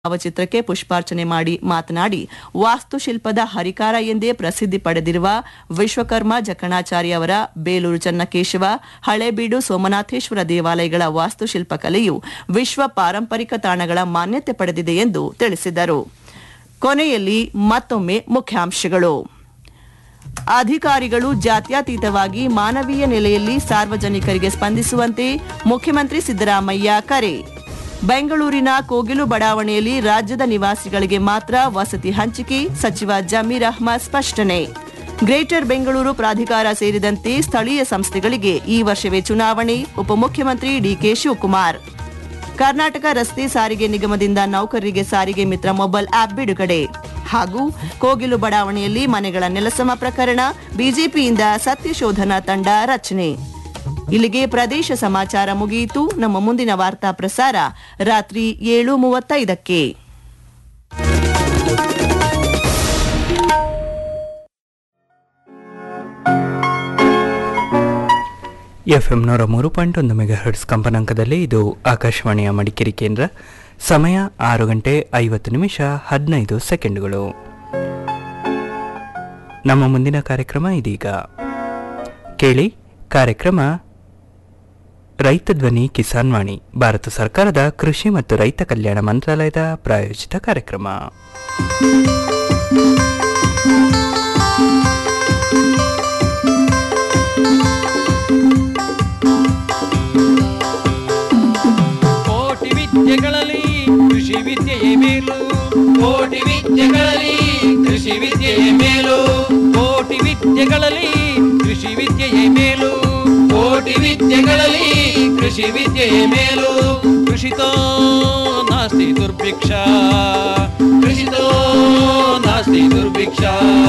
ಭಾವಚಿತ್ರಕ್ಕೆ ಪುಷ್ಪಾರ್ಚನೆ ಮಾಡಿ ಮಾತನಾಡಿ ವಾಸ್ತುಶಿಲ್ಪದ ಹರಿಕಾರ ಎಂದೇ ಪ್ರಸಿದ್ಧಿ ಪಡೆದಿರುವ ವಿಶ್ವಕರ್ಮ ಜಕಣಾಚಾರ್ಯ ಅವರ ಬೇಲೂರು ಚನ್ನಕೇಶವ ಹಳೇಬೀಡು ಸೋಮನಾಥೇಶ್ವರ ದೇವಾಲಯಗಳ ವಾಸ್ತುಶಿಲ್ಪ ಕಲೆಯು ವಿಶ್ವ ಪಾರಂಪರಿಕ ತಾಣಗಳ ಮಾನ್ಯತೆ ಪಡೆದಿದೆ ಎಂದು ತಿಳಿಸಿದರು ಕೊನೆಯಲ್ಲಿ ಮತ್ತೊಮ್ಮೆ ಮುಖ್ಯಾಂಶಗಳು ಅಧಿಕಾರಿಗಳು ಜಾತ್ಯತೀತವಾಗಿ ಮಾನವೀಯ ನೆಲೆಯಲ್ಲಿ ಸಾರ್ವಜನಿಕರಿಗೆ ಸ್ಪಂದಿಸುವಂತೆ ಮುಖ್ಯಮಂತ್ರಿ ಸಿದ್ದರಾಮಯ್ಯ ಕರೆ ಬೆಂಗಳೂರಿನ ಕೋಗಿಲು ಬಡಾವಣೆಯಲ್ಲಿ ರಾಜ್ಯದ ನಿವಾಸಿಗಳಿಗೆ ಮಾತ್ರ ವಸತಿ ಹಂಚಿಕೆ ಸಚಿವ ಜಮೀರ್ ಅಹ್ಮದ್ ಸ್ಪಷ್ಟನೆ ಗ್ರೇಟರ್ ಬೆಂಗಳೂರು ಪ್ರಾಧಿಕಾರ ಸೇರಿದಂತೆ ಸ್ಥಳೀಯ ಸಂಸ್ಥೆಗಳಿಗೆ ಈ ವರ್ಷವೇ ಚುನಾವಣೆ ಉಪಮುಖ್ಯಮಂತ್ರಿ ಡಿಕೆ ಶಿವಕುಮಾರ್ ಕರ್ನಾಟಕ ರಸ್ತೆ ಸಾರಿಗೆ ನಿಗಮದಿಂದ ನೌಕರರಿಗೆ ಸಾರಿಗೆ ಮಿತ್ರ ಮೊಬೈಲ್ ಆಪ್ ಬಿಡುಗಡೆ ಹಾಗೂ ಕೋಗಿಲು ಬಡಾವಣೆಯಲ್ಲಿ ಮನೆಗಳ ನೆಲಸಮ ಪ್ರಕರಣ ಬಿಜೆಪಿಯಿಂದ ಸತ್ಯಶೋಧನಾ ತಂಡ ರಚನೆ ಇಲ್ಲಿಗೆ ಪ್ರದೇಶ ಸಮಾಚಾರ ಮುಗಿಯಿತು ನಮ್ಮ ಮುಂದಿನ ವಾರ್ತಾ ಪ್ರಸಾರ ರಾತ್ರಿ ಏಳು ಮೂವತ್ತೈದಕ್ಕೆ ಎಫ್ಎಂ ನೂರ ಮೂರು ಪಾಯಿಂಟ್ ಒಂದು ಮೆಗಾ ಹರ್ಟ್ಸ್ ಕಂಪನಾಂಕದಲ್ಲಿ ಇದು ಆಕಾಶವಾಣಿಯ ಮಡಿಕೇರಿ ಕೇಂದ್ರ ಸಮಯ ಆರು ಗಂಟೆ ಐವತ್ತು ನಿಮಿಷ ಹದಿನೈದು ಸೆಕೆಂಡುಗಳು ನಮ್ಮ ಮುಂದಿನ ಕಾರ್ಯಕ್ರಮ ಇದೀಗ ಕೇಳಿ ಕಾರ್ಯಕ್ರಮ ರೈತ ಧ್ವನಿ ಕಿಸಾನ್ ವಾಣಿ ಭಾರತ ಸರ್ಕಾರದ ಕೃಷಿ ಮತ್ತು ರೈತ ಕಲ್ಯಾಣ ಮಂತ್ರಾಲಯದ ಪ್ರಾಯೋಜಿತ ಕಾರ್ಯಕ್ರಮ ಕೋಟಿ ವಿದ್ಯೆಗಳಲ್ಲಿ ಕೃಷಿ ವಿದ್ಯೆಯೇ ಮೇಲು ಕೋಟಿ ವಿದ್ಯೆಗಳಲ್ಲಿ ಕೃಷಿ ವಿದ್ಯೆಯೇ ಮೇಲು ಕೋಟಿ ವಿದ್ಯೆಗಳಲ್ಲಿ ಕೃಷಿ ವಿದ್ಯೆಯೇ ಮೇಲು ಕೋಟಿ ವಿದ್ಯೆಗಳಲ್ಲಿ ಕೃಷಿ ವಿದ್ಯೆಯೇ ಮೇಲು ಕೃಷಿತೋ ನಾಸ್ತಿ ದುರ್ಭಿಕ್ಷ ಕೃಷಿತೋ ನಾಸ್ತಿ ದುರ್ಭಿಕ್ಷ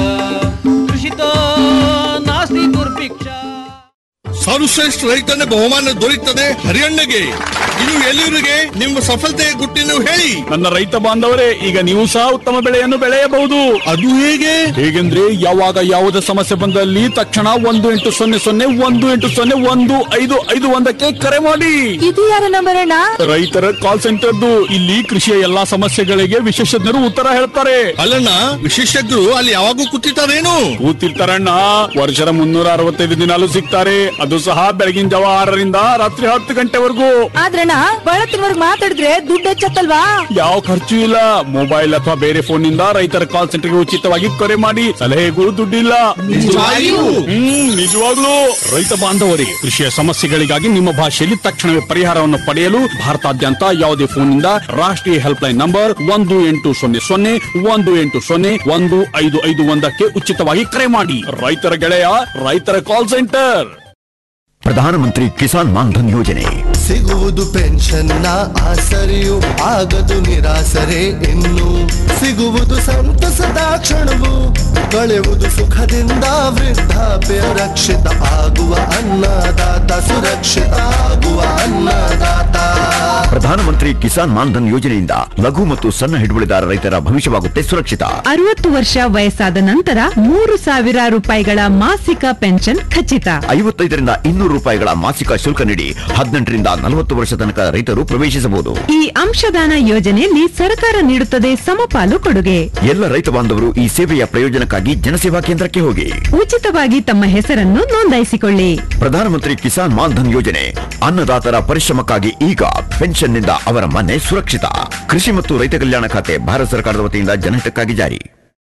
ಕೃಷಿತೋ ನಾಸ್ತಿ ದುರ್ಭಿಕ್ಷ ಸರ್ವಶ್ರೇಷ್ಠ ರೈತನ ಬಹುಮಾನ ದೊರೆಯುತ್ತದೆ ಹರಿಯಣ್ಣಗೆ ಇದು ಎಲ್ಲಿವರಿಗೆ ನಿಮ್ಮ ಸಫಲತೆಯ ಗುಟ್ಟಿನ ಹೇಳಿ ನನ್ನ ರೈತ ಬಾಂಧವರೇ ಈಗ ನೀವು ಸಹ ಉತ್ತಮ ಬೆಳೆಯನ್ನು ಬೆಳೆಯಬಹುದು ಅದು ಹೇಗೆ ಹೇಗೆಂದ್ರೆ ಯಾವಾಗ ಯಾವುದೇ ಸಮಸ್ಯೆ ಬಂದಲ್ಲಿ ತಕ್ಷಣ ಒಂದು ಎಂಟು ಸೊನ್ನೆ ಸೊನ್ನೆ ಒಂದು ಎಂಟು ಸೊನ್ನೆ ಒಂದು ಐದು ಐದು ಒಂದಕ್ಕೆ ಕರೆ ಮಾಡಿ ಇದು ಯಾರ ನಂಬರ್ ಅಣ್ಣ ರೈತರ ಕಾಲ್ ಸೆಂಟರ್ದು ಇಲ್ಲಿ ಕೃಷಿಯ ಎಲ್ಲಾ ಸಮಸ್ಯೆಗಳಿಗೆ ವಿಶೇಷಜ್ಞರು ಉತ್ತರ ಹೇಳ್ತಾರೆ ಅಲ್ಲಣ್ಣ ವಿಶೇಷಜ್ಞರು ಅಲ್ಲಿ ಯಾವಾಗೂ ಕೂತಿರ್ತಾರೇನು ಕೂತಿರ್ತಾರಣ್ಣ ವರ್ಷದ ಮುನ್ನೂರ ಅರವತ್ತೈದು ದಿನಾಲು ಸಿಗ್ತಾರೆ ಅದು ಸಹ ಬೆಳಗಿನ ಜಾವ ಆರರಿಂದ ರಾತ್ರಿ ಹತ್ತು ಗಂಟೆವರೆಗೂ ಆದ್ರಣ್ಣ ಬಳತ್ತಿನವರ್ಗ್ ಮಾತಾಡಿದ್ರೆ ದುಡ್ಡು ಹೆಚ್ಚತ್ತಲ್ವಾ ಯಾವ ಖರ್ಚು ಇಲ್ಲ ಮೊಬೈಲ್ ಅಥವಾ ಬೇರೆ ಫೋನ್ ನಿಂದ ರೈತರ ಕಾಲ್ ಸೆಂಟರ್ಗೆ ಉಚಿತವಾಗಿ ಕರೆ ಮಾಡಿ ಸಲಹೆಗಳು ದುಡ್ಡಿಲ್ಲ ನಿಜವಾಗಿಯೂ? ಹ್ಮ್ ನಿಜವಾಗ್ಲೂ ರೈತ ಬಾಂಧವರೇ ಕೃಷಿಯ ಸಮಸ್ಯೆಗಳಿಗಾಗಿ ನಿಮ್ಮ ಭಾಷೆಯಲ್ಲಿ ತಕ್ಷಣವೇ ಪರಿಹಾರವನ್ನು ಪಡೆಯಲು ಭಾರತಾದ್ಯಂತ ಯಾವುದೇ ಫೋನ್ನಿಂದ ರಾಷ್ಟ್ರೀಯ ಹೆಲ್ಪ್ ಲೈನ್ ನಂಬರ್ ಒಂದು ಎಂಟು ಸೊನ್ನೆ ಸೊನ್ನೆ ಒಂದು ಎಂಟು ಸೊನ್ನೆ ಒಂದು ಐದು ಐದು ಒಂದಕ್ಕೆ ಉಚಿತವಾಗಿ ಕರೆ ಮಾಡಿ ರೈತರ ಗೆಳೆಯ ರೈತರ ಕಾಲ್ ಸೆಂಟರ್ ಪ್ರಧಾನಮಂತ್ರಿ ಕಿಸಾನ್ ಮಾನ್ಧನ್ ಯೋಜನೆ ಸಿಗುವುದು ಪೆನ್ಷನ್ನ ಆಸರೆಯು ಆಗದು ನಿರಾಸರೆ ಇನ್ನು ಸಿಗುವುದು ಸಂತಸದ ಕ್ಷಣವು ಕಳೆಯುವುದು ಸುಖದಿಂದ ವೃದ್ಧಾಪ್ಯ ರಕ್ಷಿತ ಆಗುವ ಅನ್ನದಾತ ಸುರಕ್ಷಿತ ಆಗುವ ಅನ್ನದಾತ ಪ್ರಧಾನಮಂತ್ರಿ ಕಿಸಾನ್ ಮಾನ್ಧನ್ ಯೋಜನೆಯಿಂದ ಲಘು ಮತ್ತು ಸಣ್ಣ ಹಿಡುವಳಿದಾರ ರೈತರ ಭವಿಷ್ಯವಾಗುತ್ತೆ ಸುರಕ್ಷಿತ ಅರವತ್ತು ವರ್ಷ ವಯಸ್ಸಾದ ನಂತರ ಮೂರು ಸಾವಿರ ರೂಪಾಯಿಗಳ ಮಾಸಿಕ ಪೆನ್ಷನ್ ಖಚಿತ ಐವತ್ತೈದರಿಂದ ಇನ್ನೂರು ರೂಪಾಯಿಗಳ ಮಾಸಿಕ ಶುಲ್ಕ ನೀಡಿ ಹದಿನೆಂಟರಿಂದ ನಲವತ್ತು ವರ್ಷ ತನಕ ರೈತರು ಪ್ರವೇಶಿಸಬಹುದು ಈ ಅಂಶದಾನ ಯೋಜನೆಯಲ್ಲಿ ಸರ್ಕಾರ ನೀಡುತ್ತದೆ ಸಮಪಾಲು ಕೊಡುಗೆ ಎಲ್ಲ ರೈತ ಬಾಂಧವರು ಈ ಸೇವೆಯ ಪ್ರಯೋಜನಕ್ಕಾಗಿ ಜನಸೇವಾ ಕೇಂದ್ರಕ್ಕೆ ಹೋಗಿ ಉಚಿತವಾಗಿ ತಮ್ಮ ಹೆಸರನ್ನು ನೋಂದಾಯಿಸಿಕೊಳ್ಳಿ ಪ್ರಧಾನಮಂತ್ರಿ ಕಿಸಾನ್ ಮಾನ್ಧನ್ ಯೋಜನೆ ಅನ್ನದಾತರ ಪರಿಶ್ರಮಕ್ಕಾಗಿ ಈಗ ಪೆನ್ಷನ್ನಿಂದ ಅವರ ಮನೆ ಸುರಕ್ಷಿತ ಕೃಷಿ ಮತ್ತು ರೈತ ಕಲ್ಯಾಣ ಖಾತೆ ಭಾರತ ಸರ್ಕಾರದ ವತಿಯಿಂದ ಜನಹಿತಕ್ಕಾಗಿ ಜಾರಿ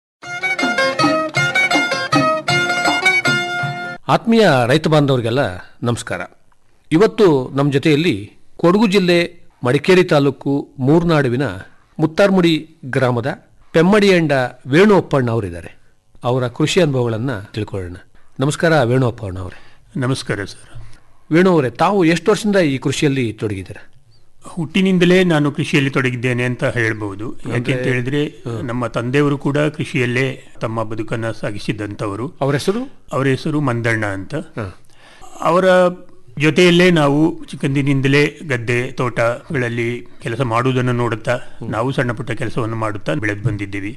ಆತ್ಮೀಯ ರೈತ ಬಾಂಧವರಿಗೆಲ್ಲ ನಮಸ್ಕಾರ ಇವತ್ತು ನಮ್ಮ ಜೊತೆಯಲ್ಲಿ ಕೊಡಗು ಜಿಲ್ಲೆ ಮಡಿಕೇರಿ ತಾಲೂಕು ಮೂರ್ನಾಡುವಿನ ಮುತ್ತಾರ್ಮುಡಿ ಗ್ರಾಮದ ಪೆಮ್ಮಡಿಯಂಡ ವೇಣು ಅಪ್ಪಣ್ಣ ಅವರಿದ್ದಾರೆ ಅವರ ಕೃಷಿ ಅನುಭವಗಳನ್ನು ತಿಳ್ಕೊಳ್ಳೋಣ ನಮಸ್ಕಾರ ವೇಣು ಅಪ್ಪಣ್ಣ ಅವರೇ ನಮಸ್ಕಾರ ಸರ್ ವೇಣು ಅವರೇ ತಾವು ಎಷ್ಟು ವರ್ಷದಿಂದ ಈ ಕೃಷಿಯಲ್ಲಿ ತೊಡಗಿದ್ದೀರಾ ಹುಟ್ಟಿನಿಂದಲೇ ನಾನು ಕೃಷಿಯಲ್ಲಿ ತೊಡಗಿದ್ದೇನೆ ಅಂತ ಹೇಳ್ಬಹುದು ಯಾಕೆ ಅಂತ ಹೇಳಿದ್ರೆ ನಮ್ಮ ತಂದೆಯವರು ಕೂಡ ಕೃಷಿಯಲ್ಲೇ ತಮ್ಮ ಬದುಕನ್ನ ಸಾಗಿಸಿದಂತವರು ಅವರ ಹೆಸರು ಅವರ ಹೆಸರು ಮಂದಣ್ಣ ಅಂತ ಅವರ ಜೊತೆಯಲ್ಲೇ ನಾವು ಚಿಕ್ಕಂದಿನಿಂದಲೇ ಗದ್ದೆ ತೋಟಗಳಲ್ಲಿ ಕೆಲಸ ಮಾಡುವುದನ್ನು ನೋಡುತ್ತಾ ನಾವು ಸಣ್ಣ ಪುಟ್ಟ ಕೆಲಸವನ್ನು ಮಾಡುತ್ತಾ ಬೆಳೆದು ಬಂದಿದ್ದೀವಿ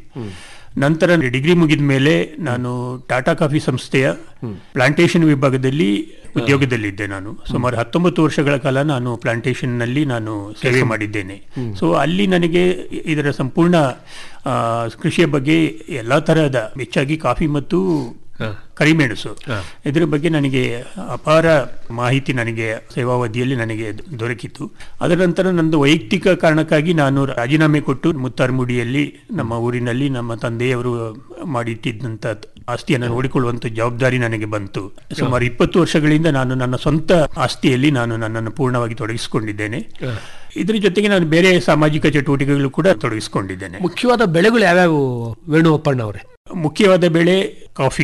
ನಂತರ ಡಿಗ್ರಿ ಮುಗಿದ ಮೇಲೆ ನಾನು ಟಾಟಾ ಕಾಫಿ ಸಂಸ್ಥೆಯ ಪ್ಲಾಂಟೇಶನ್ ವಿಭಾಗದಲ್ಲಿ ಉದ್ಯೋಗದಲ್ಲಿದ್ದೆ ನಾನು ಸುಮಾರು ಹತ್ತೊಂಬತ್ತು ವರ್ಷಗಳ ಕಾಲ ನಾನು ಪ್ಲಾಂಟೇಶನ್ ನಲ್ಲಿ ನಾನು ಸೇವೆ ಮಾಡಿದ್ದೇನೆ ಸೊ ಅಲ್ಲಿ ನನಗೆ ಇದರ ಸಂಪೂರ್ಣ ಆ, ಕೃಷಿಯ ಬಗ್ಗೆ ಎಲ್ಲಾ ತರಹದ ಹೆಚ್ಚಾಗಿ ಕಾಫಿ ಮತ್ತು ಕರಿಮೆಣಸು ಇದರ ಬಗ್ಗೆ ನನಗೆ ಅಪಾರ ಮಾಹಿತಿ ನನಗೆ ಸೇವಾವಧಿಯಲ್ಲಿ ನನಗೆ ದೊರಕಿತು ಅದರ ನಂತರ ನಂದು ವೈಯಕ್ತಿಕ ಕಾರಣಕ್ಕಾಗಿ ನಾನು ರಾಜೀನಾಮೆ ಕೊಟ್ಟು ಮುತ್ತಾರ್ಮುಡಿಯಲ್ಲಿ ನಮ್ಮ ಊರಿನಲ್ಲಿ ನಮ್ಮ ತಂದೆಯವರು ಮಾಡಿಟ್ಟಿದ್ದಂಥ ಆಸ್ತಿಯನ್ನು ನೋಡಿಕೊಳ್ಳುವಂಥ ಜವಾಬ್ದಾರಿ ನನಗೆ ಬಂತು ಸುಮಾರು ಇಪ್ಪತ್ತು ವರ್ಷಗಳಿಂದ ನಾನು ನನ್ನ ಸ್ವಂತ ಆಸ್ತಿಯಲ್ಲಿ ನಾನು ನನ್ನನ್ನು ಪೂರ್ಣವಾಗಿ ತೊಡಗಿಸಿಕೊಂಡಿದ್ದೇನೆ ಇದರ ಜೊತೆಗೆ ನಾನು ಬೇರೆ ಸಾಮಾಜಿಕ ಚಟುವಟಿಕೆಗಳು ಕೂಡ ತೊಡಗಿಸಿಕೊಂಡಿದ್ದೇನೆ ಮುಖ್ಯವಾದ ಬೆಳೆಗಳು ಯಾವ್ಯಾವು ವೇಣುಗೋಪಣ್ಣ ಅವರೇ ಮುಖ್ಯವಾದ ಬೆಳೆ ಕಾಫಿ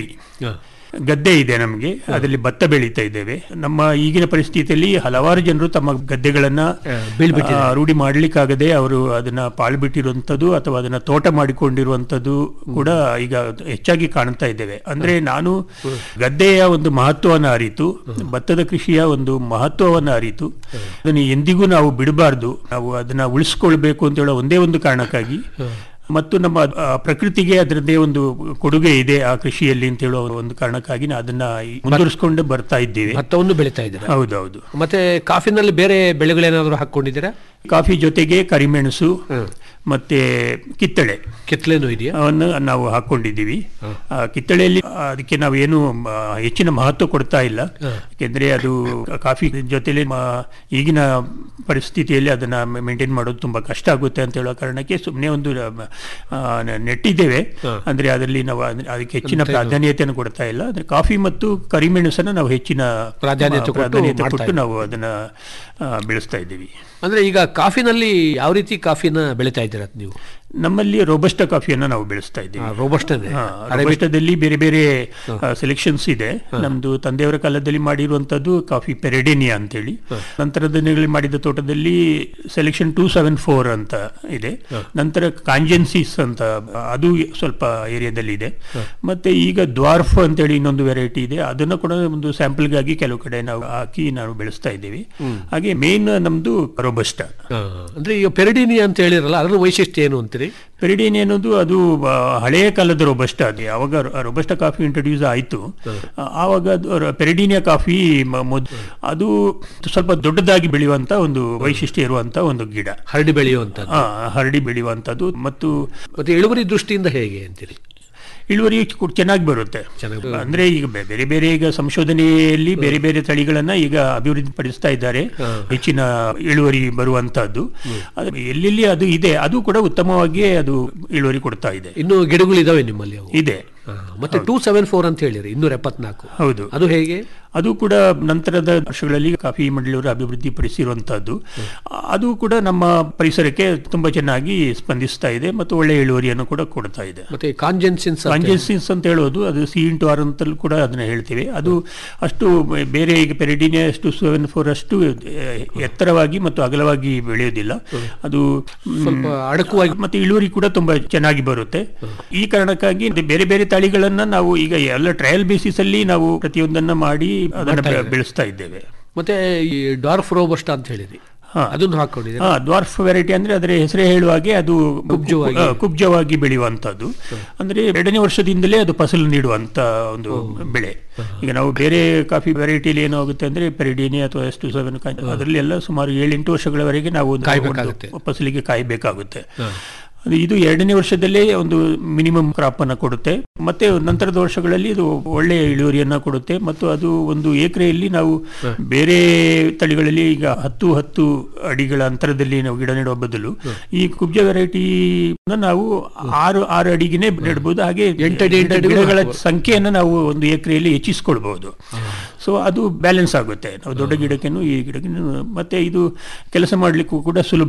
ಗದ್ದೆ ಇದೆ ನಮಗೆ ಅದರಲ್ಲಿ ಭತ್ತ ಬೆಳೀತಾ ಇದ್ದೇವೆ ನಮ್ಮ ಈಗಿನ ಪರಿಸ್ಥಿತಿಯಲ್ಲಿ ಹಲವಾರು ಜನರು ತಮ್ಮ ಗದ್ದೆಗಳನ್ನ ಬೀಳ್ಬಿಟ್ಟಿದ್ದಾರೆ. ಆ, ರೂಢಿ ಮಾಡ್ಲಿಕ್ಕಾಗದೆ ಅವರು ಅದನ್ನ ಪಾಳು ಬಿಟ್ಟಿರುವಂತದ್ದು ಅಥವಾ ಅದನ್ನ ತೋಟ ಮಾಡಿಕೊಂಡಿರುವಂತದ್ದು ಕೂಡ ಈಗ ಹೆಚ್ಚಾಗಿ ಕಾಣ್ತಾ ಇದ್ದೇವೆ ಅಂದ್ರೆ ನಾನು ಗದ್ದೆಯ ಒಂದು ಮಹತ್ವವನ್ನು ಅರಿತು ಭತ್ತದ ಕೃಷಿಯ ಒಂದು ಮಹತ್ವವನ್ನು ಅರಿತು ಅದನ್ನು ಎಂದಿಗೂ ನಾವು ಬಿಡಬಾರ್ದು ನಾವು ಅದನ್ನ ಉಳಿಸ್ಕೊಳ್ಬೇಕು ಅಂತ ಹೇಳೋ ಒಂದೇ ಒಂದು ಕಾರಣಕ್ಕಾಗಿ ಮತ್ತು ನಮ್ಮ ಆ, ಪ್ರಕೃತಿಗೆ ಅದರದ್ದೇ ಒಂದು ಕೊಡುಗೆ ಇದೆ ಆ ಕೃಷಿಯಲ್ಲಿ ಅಂತ ಹೇಳೋ ಒಂದು ಕಾರಣಕ್ಕಾಗಿ ನಾ ಅದನ್ನ ಈ ಮುಂದುವರಿಸ್ಕೊಂಡು ಬರ್ತಾ ಇದ್ದೀವಿ ಭತ್ತವನ್ನು ಬೆಳೀತಾ ಇದ್ದೀರಾ ಹೌದೌದು ಮತ್ತೆ ಕಾಫಿನಲ್ಲಿ ಬೇರೆ ಬೆಳೆಗಳೇನಾದರೂ ಹಾಕೊಂಡಿದ್ದೀರಾ ಕಾಫಿ ಜೊತೆಗೆ ಕರಿಮೆಣಸು ಮತ್ತೆ ಕಿತ್ತಳೆ ಕಿತ್ತಳೆನೂ ಇದೆಯಾ ಅವನ್ನು ನಾವು ಹಾಕೊಂಡಿದ್ದೀವಿ ಆ, ಕಿತ್ತಳೆಯಲ್ಲಿ ಆ, ಅದಕ್ಕೆ ನಾವು ಏನು ಮ, ಹೆಚ್ಚಿನ ಮಹತ್ವ ಕೊಡ್ತಾ ಇಲ್ಲ ಯಾಕೆಂದ್ರೆ ಅದು ಕಾಫಿ ಜೊತೆಲಿ ಮ, ಈಗಿನ ಪರಿಸ್ಥಿತಿಯಲ್ಲಿ ಅದನ್ನ ಮೇಂಟೈನ್ ಮಾಡೋದು ತುಂಬಾ ಕಷ್ಟ ಆಗುತ್ತೆ ಅಂತ ಹೇಳೋ ಕಾರಣಕ್ಕೆ ಸುಮ್ಮನೆ ಒಂದು ಆ, ನ- ನೆಟ್ಟಿದ್ದೇವೆ ಅಂದ್ರೆ ಅದರಲ್ಲಿ ನಾವು ಅದ್- ಅದಕ್ಕೆ ಹೆಚ್ಚಿನ ಪ್ರಾಧಾನ್ಯತೆಯನ್ನು ಕೊಡ್ತಾ ಇಲ್ಲ ಅಂದ್ರೆ ಕಾಫಿ ಮತ್ತು ಕರಿಮೆಣಸನ್ನು ನಾವು ಹೆಚ್ಚಿನ ಪ್ರಾಧಾನ್ಯತೆ ಕೊಟ್ಟು ಪ್ರಾಧಾನ್ಯತೆ ಮಾಡ್ತಾ ಕೊಟ್ಟು ಇದ್ದೀವಿ. ನಾವು ಅದನ್ನ ಆ, ಬೆಳೆಸ್ತಾ ಇದ್ದೀವಿ ಅಂದ್ರೆ ಈಗ ಕಾಫಿನಲ್ಲಿ ಯಾವ ರೀತಿ ಕಾಫಿನ ಬೆಳೀತಾ ಇದ್ದೀರಾ ನೀವು ನಮ್ಮಲ್ಲಿ ರೋಬಸ್ಟ ಕಾಫಿಯನ್ನ ನಾವು ಬೆಳೆಸ್ತಾ ಇದ್ದೀವಿ ರೋಬಸ್ಟನೇ ಹಾ, ರೋಬಸ್ಟದಲ್ಲಿ ಬೇರೆ ಬೇರೆ ಸೆಲೆಕ್ಷನ್ಸ್ ಇದೆ ನಮ್ದು ತಂದೆಯವರ ಕಾಲದಲ್ಲಿ ಮಾಡಿರುವಂತದ್ದು ಕಾಫಿ ಪೆರೆಡೇನಿಯಾ ಅಂತೇಳಿ ನಂತರದ ದಿನಗಳಲ್ಲಿ ಮಾಡಿದ ತೋಟದಲ್ಲಿ ಸೆಲೆಕ್ಷನ್ ಟೂ ಸೆವೆನ್ ಫೋರ್ ಅಂತ ಇದೆ ನಂತರ ಕಾಂಜೆನ್ಸಿಸ್ ಅಂತ ಅದು ಸ್ವಲ್ಪ ಏರಿಯಾದಲ್ಲಿ ಇದೆ ಮತ್ತೆ ಈಗ ದ್ವಾರ್ಫ್ ಅಂತೇಳಿ ಇನ್ನೊಂದು ವೆರೈಟಿ ಇದೆ ಅದನ್ನ ಕೂಡ ಒಂದು ಸ್ಯಾಂಪಲ್ಗಾಗಿ ಕೆಲವು ಕಡೆ ನಾವು ಹಾಕಿ ನಾವು ಬೆಳೆಸ್ತಾ ಇದ್ದೀವಿ ಹಾಗೆ ಮೇನ್ ನಮ್ದು ರೋಬಸ್ಟ ಆ, ಅಂದ್ರೆ ಈಗ ಪೆರಡಿನಿ ಅಂತ ಹೇಳಿರಲ್ಲ ಅದರ ವೈಶಿಷ್ಟ್ಯ ಏನು ಅಂತೀರಿ ಪೆರಿಡೇನಿ ಅನ್ನೋದು ಅದು ಆ, ಹಳೆಯ ಕಾಲದ ರೋಬಸ್ಟ ಅದು ಯಾವಾಗ ರೋಬಸ್ಟ ಕಾಫಿ ಇಂಟ್ರೊಡ್ಯೂಸ್ ಆಯಿತು ಆವಾಗ ಅದು ರ- ಪೆರಿಡೀನಿಯಾ ಕಾಫಿ ಮ- ಮೊದ್- ಅದು ಸ್ವಲ್ಪ ದೊಡ್ಡದಾಗಿ ಬೆಳೆಯುವಂತ ಒಂದು ವೈಶಿಷ್ಟ್ಯ ಇರುವಂತ ಒಂದು ಗಿಡ ಹರಡಿ ಬೆಳೆಯುವಂಥದ್ದು ಆ, ಹರಡಿ ಬೆಳೆಯುವಂತದ್ದು ಮತ್ತು ಮತ್ತೆ ಇಳುವರಿ ದೃಷ್ಟಿಯಿಂದ ಹೇಗೆ ಅಂತೀರಿ ಇಳುವರಿ ಕು- ಚೆನ್ನಾಗಿ ಬರುತ್ತೆ ಅಂದ್ರೆ ಈಗ ಬೆ- ಬೇರೆ ಬೇರೆ ಈಗ ಸಂಶೋಧನೆಯಲ್ಲಿ ಬೇರೆ ಬೇರೆ ತಳಿಗಳನ್ನ ಈಗ ಅಭಿವೃದ್ಧಿ ಪಡಿಸ್ತಾ ಇದ್ದಾರೆ ಹೆಚ್ಚಿನ ಇಳುವರಿ ಬರುವಂತಹದ್ದು ಅದು ಎಲ್ಲೆಲ್ಲಿ ಅದು ಇದೆ ಅದು ಕೂಡ ಉತ್ತಮವಾಗಿ ಅದು ಇಳುವರಿ ಕೊಡ್ತಾ ಇದೆ ಇನ್ನು ಗಿಡಗಳು ಇದಾವೆ ನಿಮ್ಮಲ್ಲಿ ಅವು ಇದೆ ಆ, ಮತ್ತೆ ಟೂ ಸೆವೆನ್ ಫೋರ್ ಅಂತ ಹೇಳಿರಿ ಇನ್ನೂರ ಎಪ್ಪತ್ನಾಲ್ಕು ಹೌದು ಅದು ಹೇಗೆ ಅದು ಕೂಡ ನಂತರದ ವರ್ಷಗಳಲ್ಲಿ ಕಾಫಿ ಮಂಡಳಿಯವರು ಅಭಿವೃದ್ಧಿ ಪಡಿಸಿರುವಂತಹದ್ದು ಅದು ಕೂಡ ನಮ್ಮ ಪರಿಸರಕ್ಕೆ ತುಂಬಾ ಚೆನ್ನಾಗಿ ಸ್ಪಂದಿಸ್ತಾ ಇದೆ ಮತ್ತು ಒಳ್ಳೆ ಇಳುವರಿಯನ್ನು ಕೂಡ ಕೊಡ್ತಾ ಇದೆ ಮತ್ತೆ ಕಾಂಜೆನ್ಸಿನ್ಸ್ ಕಾಂಜೆನ್ಸಿನ್ಸ್ ಅಂತ ಹೇಳೋದು ಅದು ಸಿ ಇಂಟು ಆರ್ ಅಂತಲೂ ಕೂಡ ಅದನ್ನ ಹೇಳ್ತೇವೆ ಅದು ಅಷ್ಟು ಬೇರೆ ಈಗ ಪೆರಿಡಿನಿಯಾ ಅಷ್ಟು ಸೆವೆನ್ ಫೋರ್ ಅಷ್ಟು ಆ, ಎತ್ತರವಾಗಿ ಮತ್ತು ಅಗಲವಾಗಿ ಬೆಳೆಯೋದಿಲ್ಲ ಅದು ಮ್, ಸ್ವಲ್ಪ ಅಡಕವಾಗಿ ಮತ್ತೆ ಇಳುವರಿ ಕೂಡ ತುಂಬಾ ಚೆನ್ನಾಗಿ ಬರುತ್ತೆ ಈ ಕಾರಣಕ್ಕಾಗಿ ಬೇರೆ ಬೇರೆ ತಳಿಗಳನ್ನ ನಾವು ಈಗ ಎಲ್ಲ ಟ್ರಯಲ್ ಬೇಸಿಸ್ ಅಲ್ಲಿ ನಾವು ಪ್ರತಿಯೊಂದನ್ನ ಮಾಡಿ ಅದನ್ನ ಮಾಡ್ತಾ ಬೆ- ಇದ್ದೀವಿ. ಬೆಳೆಸ್ತಾ ಇದ್ದೇವೆ ಮತ್ತೆ ಈ ಡಾರ್ಫ್ ರೋಬಸ್ಟ್ ಅಂತ ಹೇಳಿರಿ ಅದನ್ನು ಹಾಕೊಂಡಿದ್ದೀರಿ ಹಾ ದ್ವಾರ್ಫ್ ವೆರೈಟಿ ಅಂದ್ರೆ ಅದರ ಹೆಸರೇ ಹೇಳುವ ಹಾಗೆ ಅದು ಕುಬ್ಜವಾಗಿ. ಆ, ಕುಬ್ಜವಾಗಿ ಬೆಳೆಯುವಂತದ್ದು ಅಂದ್ರೆ ಎರಡನೇ ವರ್ಷದಿಂದಲೇ ಅದು ಫಸಲು ನೀಡುವಂತ ಒಂದು ಬೆಳೆ ಈಗ ನಾವು ಬೇರೆ ಕಾಫಿ ವೆರೈಟಿಲಿ ಏನಾಗುತ್ತೆ ಅಂದ್ರೆ ಪೆರಿಡೀನಿ ಅಥವಾ ಎಸ್ ಟು ಸೆವೆನ್ ಅದರಲ್ಲಿ ಎಲ್ಲ ಸುಮಾರು ಏಳೆಂಟು ವರ್ಷಗಳವರೆಗೆ ನಾವು ಒಂದು- ಕಾಯ್ಬೇಕಾಗುತ್ತೆ. ಒಂದು ಫಸಲಿಗೆ ಕಾಯಬೇಕಾಗುತ್ತೆ ಅದು ಇದು ಎರಡನೇ ವರ್ಷದಲ್ಲೇ ಒಂದು ಮಿನಿಮಮ್ ಕ್ರಾಪ್ ಅನ್ನ ಕೊಡುತ್ತೆ ಮತ್ತೆ ನಂತರದ ವರ್ಷಗಳಲ್ಲಿ ಇದು ಒಳ್ಳೆಯ ಇಳುವರಿಯನ್ನ ಕೊಡುತ್ತೆ ಮತ್ತು ಅದು ಒಂದು ಎಕರೆಯಲ್ಲಿ ನಾವು ಬೇರೆ ತಳಿಗಳಲ್ಲಿ ಈಗ ಹತ್ತು ಹತ್ತು ಅಡಿಗಳ ಅಂತರದಲ್ಲಿ ನಾವು ಗಿಡ ನೆಡುವ ಬದಲು ಈ ಕುಬ್ಜ ವೆರೈಟಿ ನಾವು ಆರು ಆರು ಅಡಿಗೆನೆ ನೆಡಬಹುದು ಹಾಗೆ ಎಂಟಡಿ, ಎಂಟಡಿ ಗಿಡಗಳ ಹಾಕ್ಬೋದು. ಸಂಖ್ಯೆಯನ್ನು ನಾವು ಒಂದು ಎಕರೆಯಲ್ಲಿ ಹೆಚ್ಚಿಸ್ಕೊಳ್ಬಹುದು ಸೊ ಅದು ಬ್ಯಾಲೆನ್ಸ್ ಆಗುತ್ತೆ ನಾವು ದೊಡ್ಡ ಗಿಡಕ್ಕೇನು ಈ ಗಿಡಕ್ಕೆ ಮತ್ತೆ ಇದು ಕೆಲಸ ಮಾಡಲಿಕ್ಕೂ ಕೂಡ ಸುಲಭ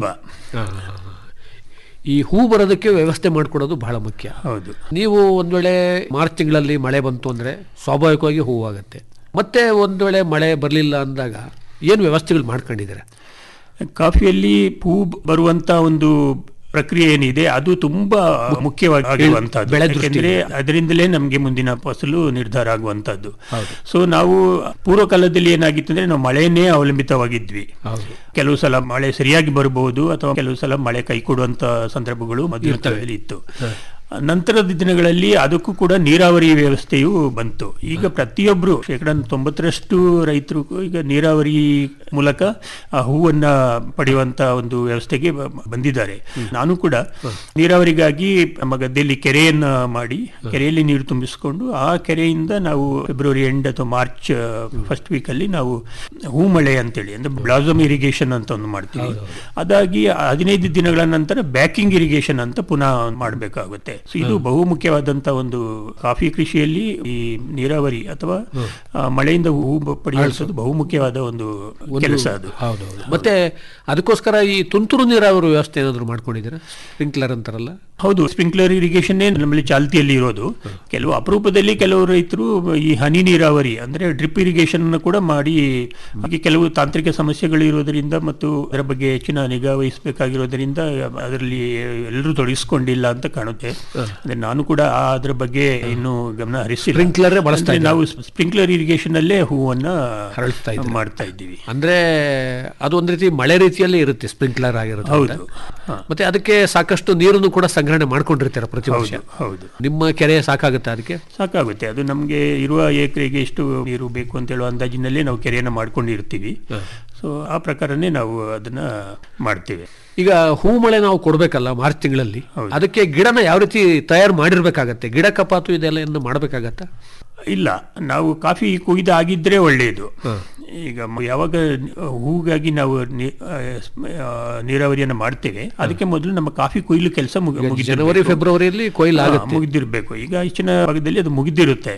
ಈ ಹೂ ಬರೋದಕ್ಕೆ ವ್ಯವಸ್ಥೆ ಮಾಡಿಕೊಡೋದು ಬಹಳ ಮುಖ್ಯ ಹೌದು ನೀವು ಒಂದ್ ವೇಳೆ ಮಾರ್ಚ್ ತಿಂಗಳಲ್ಲಿ ಮಳೆ ಬಂತು ಅಂದ್ರೆ ಸ್ವಾಭಾವಿಕವಾಗಿ ಹೂವಾಗುತ್ತೆ ಮತ್ತೆ ಒಂದ್ ವೇಳೆ ಮಳೆ ಬರಲಿಲ್ಲ ಅಂದಾಗ ಏನು ವ್ಯವಸ್ಥೆಗಳು ಮಾಡ್ಕೊಂಡಿದ್ದೀರಾ ಕಾಫಿಯಲ್ಲಿ ಹೂ ಬರುವಂತ ಒಂದು ಪ್ರಕ್ರಿಯೆ ಏನಿದೆ ಅದು ತುಂಬಾ ಮುಖ್ಯವಾಗಿರುವಂತಹದ್ದು ಬೆಳೆ ಯಾಕೆಂದ್ರೆ ಅದರಿಂದಲೇ ನಮಗೆ ಮುಂದಿನ ಫಸಲು ನಿರ್ಧಾರ ಆಗುವಂತದ್ದು ಸೊ ನಾವು ಪೂರ್ವ ಕಾಲದಲ್ಲಿ ಏನಾಗಿತ್ತು ಅಂದ್ರೆ ನಾವು ಮಳೆಯನ್ನೇ ಅವಲಂಬಿತವಾಗಿದ್ವಿ ಕೆಲವು ಸಲ ಮಳೆ ಸರಿಯಾಗಿ ಬರಬಹುದು ಅಥವಾ ಕೆಲವು ಸಲ ಮಳೆ ಕೈ ಕೊಡುವಂತ ಸಂದರ್ಭಗಳು ಮಧ್ಯದಲ್ಲಿ ಇತ್ತು ನಂತರದ ದಿನಗಳಲ್ಲಿ ಅದಕ್ಕೂ ಕೂಡ ನೀರಾವರಿ ವ್ಯವಸ್ಥೆಯು ಬಂತು ಈಗ ಪ್ರತಿಯೊಬ್ಬರು ಶೇಕಡ ತೊಂಬತ್ತರಷ್ಟು ರೈತರು ಈಗ ನೀರಾವರಿ ಮೂಲಕ ಆ ಹೂವನ್ನ ಪಡೆಯುವಂತ ಒಂದು ವ್ಯವಸ್ಥೆಗೆ ಬ- ಬಂದಿದ್ದಾರೆ ನಾನು ಕೂಡ ನೀರಾವರಿಗಾಗಿ ನಮ್ಮ ಗದ್ದೆಯಲ್ಲಿ ಕೆರೆಯನ್ನ ಮಾಡಿ ಕೆರೆಯಲ್ಲಿ ನೀರು ತುಂಬಿಸಿಕೊಂಡು ಆ ಕೆರೆಯಿಂದ ನಾವು ಫೆಬ್ರವರಿ ಎಂಡ್ ಅಥವಾ ಮಾರ್ಚ್ ಫಸ್ಟ್ ವೀಕ್ ಅಲ್ಲಿ ನಾವು ಹೂಮಳೆ ಅಂತೇಳಿ ಅಂದ್ರೆ ಬ್ಲಾಸಮ್ ಇರಿಗೇಷನ್ ಅಂತ ಒಂದು ಮಾಡ್ತೀವಿ ಅದಾಗಿ ಹದಿನೈದು ದಿನಗಳ ನಂತರ ಬ್ಯಾಕಿಂಗ್ ಇರಿಗೇಷನ್ ಅಂತ ಪುನಃ ಮಾಡಬೇಕಾಗುತ್ತೆ ಸೊ ಇದು ಬಹು ಮುಖ್ಯವಾದಂತ ಒಂದು ಕಾಫಿ ಕೃಷಿಯಲ್ಲಿ ಈ ನೀರಾವರಿ ಅಥವಾ ಆ, ಮಳೆಯಿಂದ ಹೂ ಬ- ಪಡೆಯುವಂಥದ್ದು ಬಹು ಮುಖ್ಯವಾದ ಒಂದು ಕೆಲಸ ಅದು ಹೌದೌದು ಮತ್ತೆ ಅದಕ್ಕೋಸ್ಕರ ಈ ತುಂತುರು ನೀರಾವರಿ ವ್ಯವಸ್ಥೆ ಏನಾದ್ರು ಮಾಡ್ಕೊಂಡಿದ್ದೀರಾ ಸ್ಪ್ರಿಂಕ್ಲರ್ ಅಂತಾರಲ್ಲ ಹೌದು ಸ್ಪ್ರಿಂಕ್ಲರ್ ಇರಿಗೇಷನ್ ನಮ್ಮಲ್ಲಿ ಚಾಲ್ತಿಯಲ್ಲಿ ಇರೋದು ಕೆಲವು ಅಪರೂಪದಲ್ಲಿ ಕೆಲವು ರೈತರು ಈ ಹನಿ ನೀರಾವರಿ ಅಂದ್ರೆ ಡ್ರಿಪ್ ಇರಿಗೇಷನ್ ಕೂಡ ಮಾಡಿ ಹಾಗೆ ಕೆಲವು ತಾಂತ್ರಿಕ ಸಮಸ್ಯೆಗಳು ಇರೋದರಿಂದ ಮತ್ತು ಅದರ ಬಗ್ಗೆ ಹೆಚ್ಚಿನ ನಿಗಾ ವಹಿಸಬೇಕಾಗಿರೋದ್ರಿಂದ ಅದರಲ್ಲಿ ಎಲ್ಲರೂ ತೊಡಗಿಸ್ಕೊಂಡಿಲ್ಲ ಅಂತ ಕಾಣುತ್ತೆ ಅಂದ್ರೆ ನಾನು ಕೂಡ ಆ ಅದ್ರ ಬಗ್ಗೆ ಇನ್ನು ಗಮನ ಹರಿಸಿಲ್ಲ Sprinkler ಏ ಬಳಸ್ತಾ ಅಂದ್ರೆ ಇದ್ದೀರಾ? ನಾವು ಸ್ಪ್ರಿಂಕ್ಲರ್ ಇರಿಗೇಷನ್ ಅಲ್ಲೇ ಹೂವನ್ನ ಹರಳಿಸ್ತಾ ಇದ್ದೀರಾ? ಮಾಡ್ತಾ ಇದ್ದೀವಿ ಅಂದ್ರೆ ಅದು ಒಂದ್ ರೀತಿ ಮಳೆ ರೀತಿಯಲ್ಲೇ ಇರುತ್ತೆ ಸ್ಪ್ರಿಂಕ್ಲರ್ ಆಗಿರುತ್ತೆ ಹೌದು. ಮತ್ತೆ ಅದಕ್ಕೆ ಸಾಕಷ್ಟು ನೀರನ್ನು ಕೂಡ ಸಂಗ್ರಹಣೆ ಮಾಡ್ಕೊಂಡಿರ್ತೀರ ಪ್ರತಿ ವರ್ಷ ಹೌದು, ಹೌದು. ನಿಮ್ಮ ಕೆರೆ ಸಾಕಾಗುತ್ತೆ ಅದಕ್ಕೆ ಸಾಕಾಗುತ್ತೆ ಅದು ನಮಗೆ ಇರುವ ಎಕರೆಗೆ ಎಷ್ಟು ನೀರು ಬೇಕು ಅಂತ ಹೇಳುವ ಅಂದಾಜಿನಲ್ಲೇ ನಾವು ಕೆರೆಯನ್ನು ಮಾಡ್ಕೊಂಡಿರ್ತೀವಿ ಸೊ ಆ ಪ್ರಕಾರನೇ ನಾವು ಅದನ್ನ ಮಾಡ್ತೇವೆ ಈಗ ಹೂ ಮಳೆ ನಾವು ಕೊಡ್ಬೇಕಲ್ಲ ಮಾರ್ಚ್ ತಿಂಗಳಲ್ಲಿ ಅದಕ್ಕೆ ಗಿಡನ ಯಾವ ರೀತಿ ತಯಾರು ಮಾಡಿರ್ಬೇಕಾಗತ್ತೆ ಗಿಡ ಕಪಾತು ಇದೆಲ್ಲ ಏನು ಮಾಡ್ಬೇಕಾಗತ್ತಾ ಇಲ್ಲ ನಾವು ಕಾಫಿ ಕೊಯ್ದು ಆಗಿದ್ರೆ ಒಳ್ಳೆಯದು ಈಗ ಮ- ಯಾವಾಗ ಹೂಗಾಗಿ ನಾವು ನೀ- ಆ, ಸ್ಮ- ಆ, ನೀರಾವರಿಯನ್ನು ಮಾಡ್ತೇವೆ ಅದಕ್ಕೆ ಮೊದಲು ನಮ್ಮ ಕಾಫಿ ಕೊಯ್ಲು ಕೆಲಸ ಜನವರಿ ಫೆಬ್ರವರಿಯಲ್ಲಿ ಕೊಯ್ಲು ಆಗುತ್ತೆ ಮುಗಿದಿರಬೇಕು ಈಗ ಹೆಚ್ಚಿನ ಭಾಗದಲ್ಲಿ ಅದು ಮುಗಿದಿರುತ್ತೆ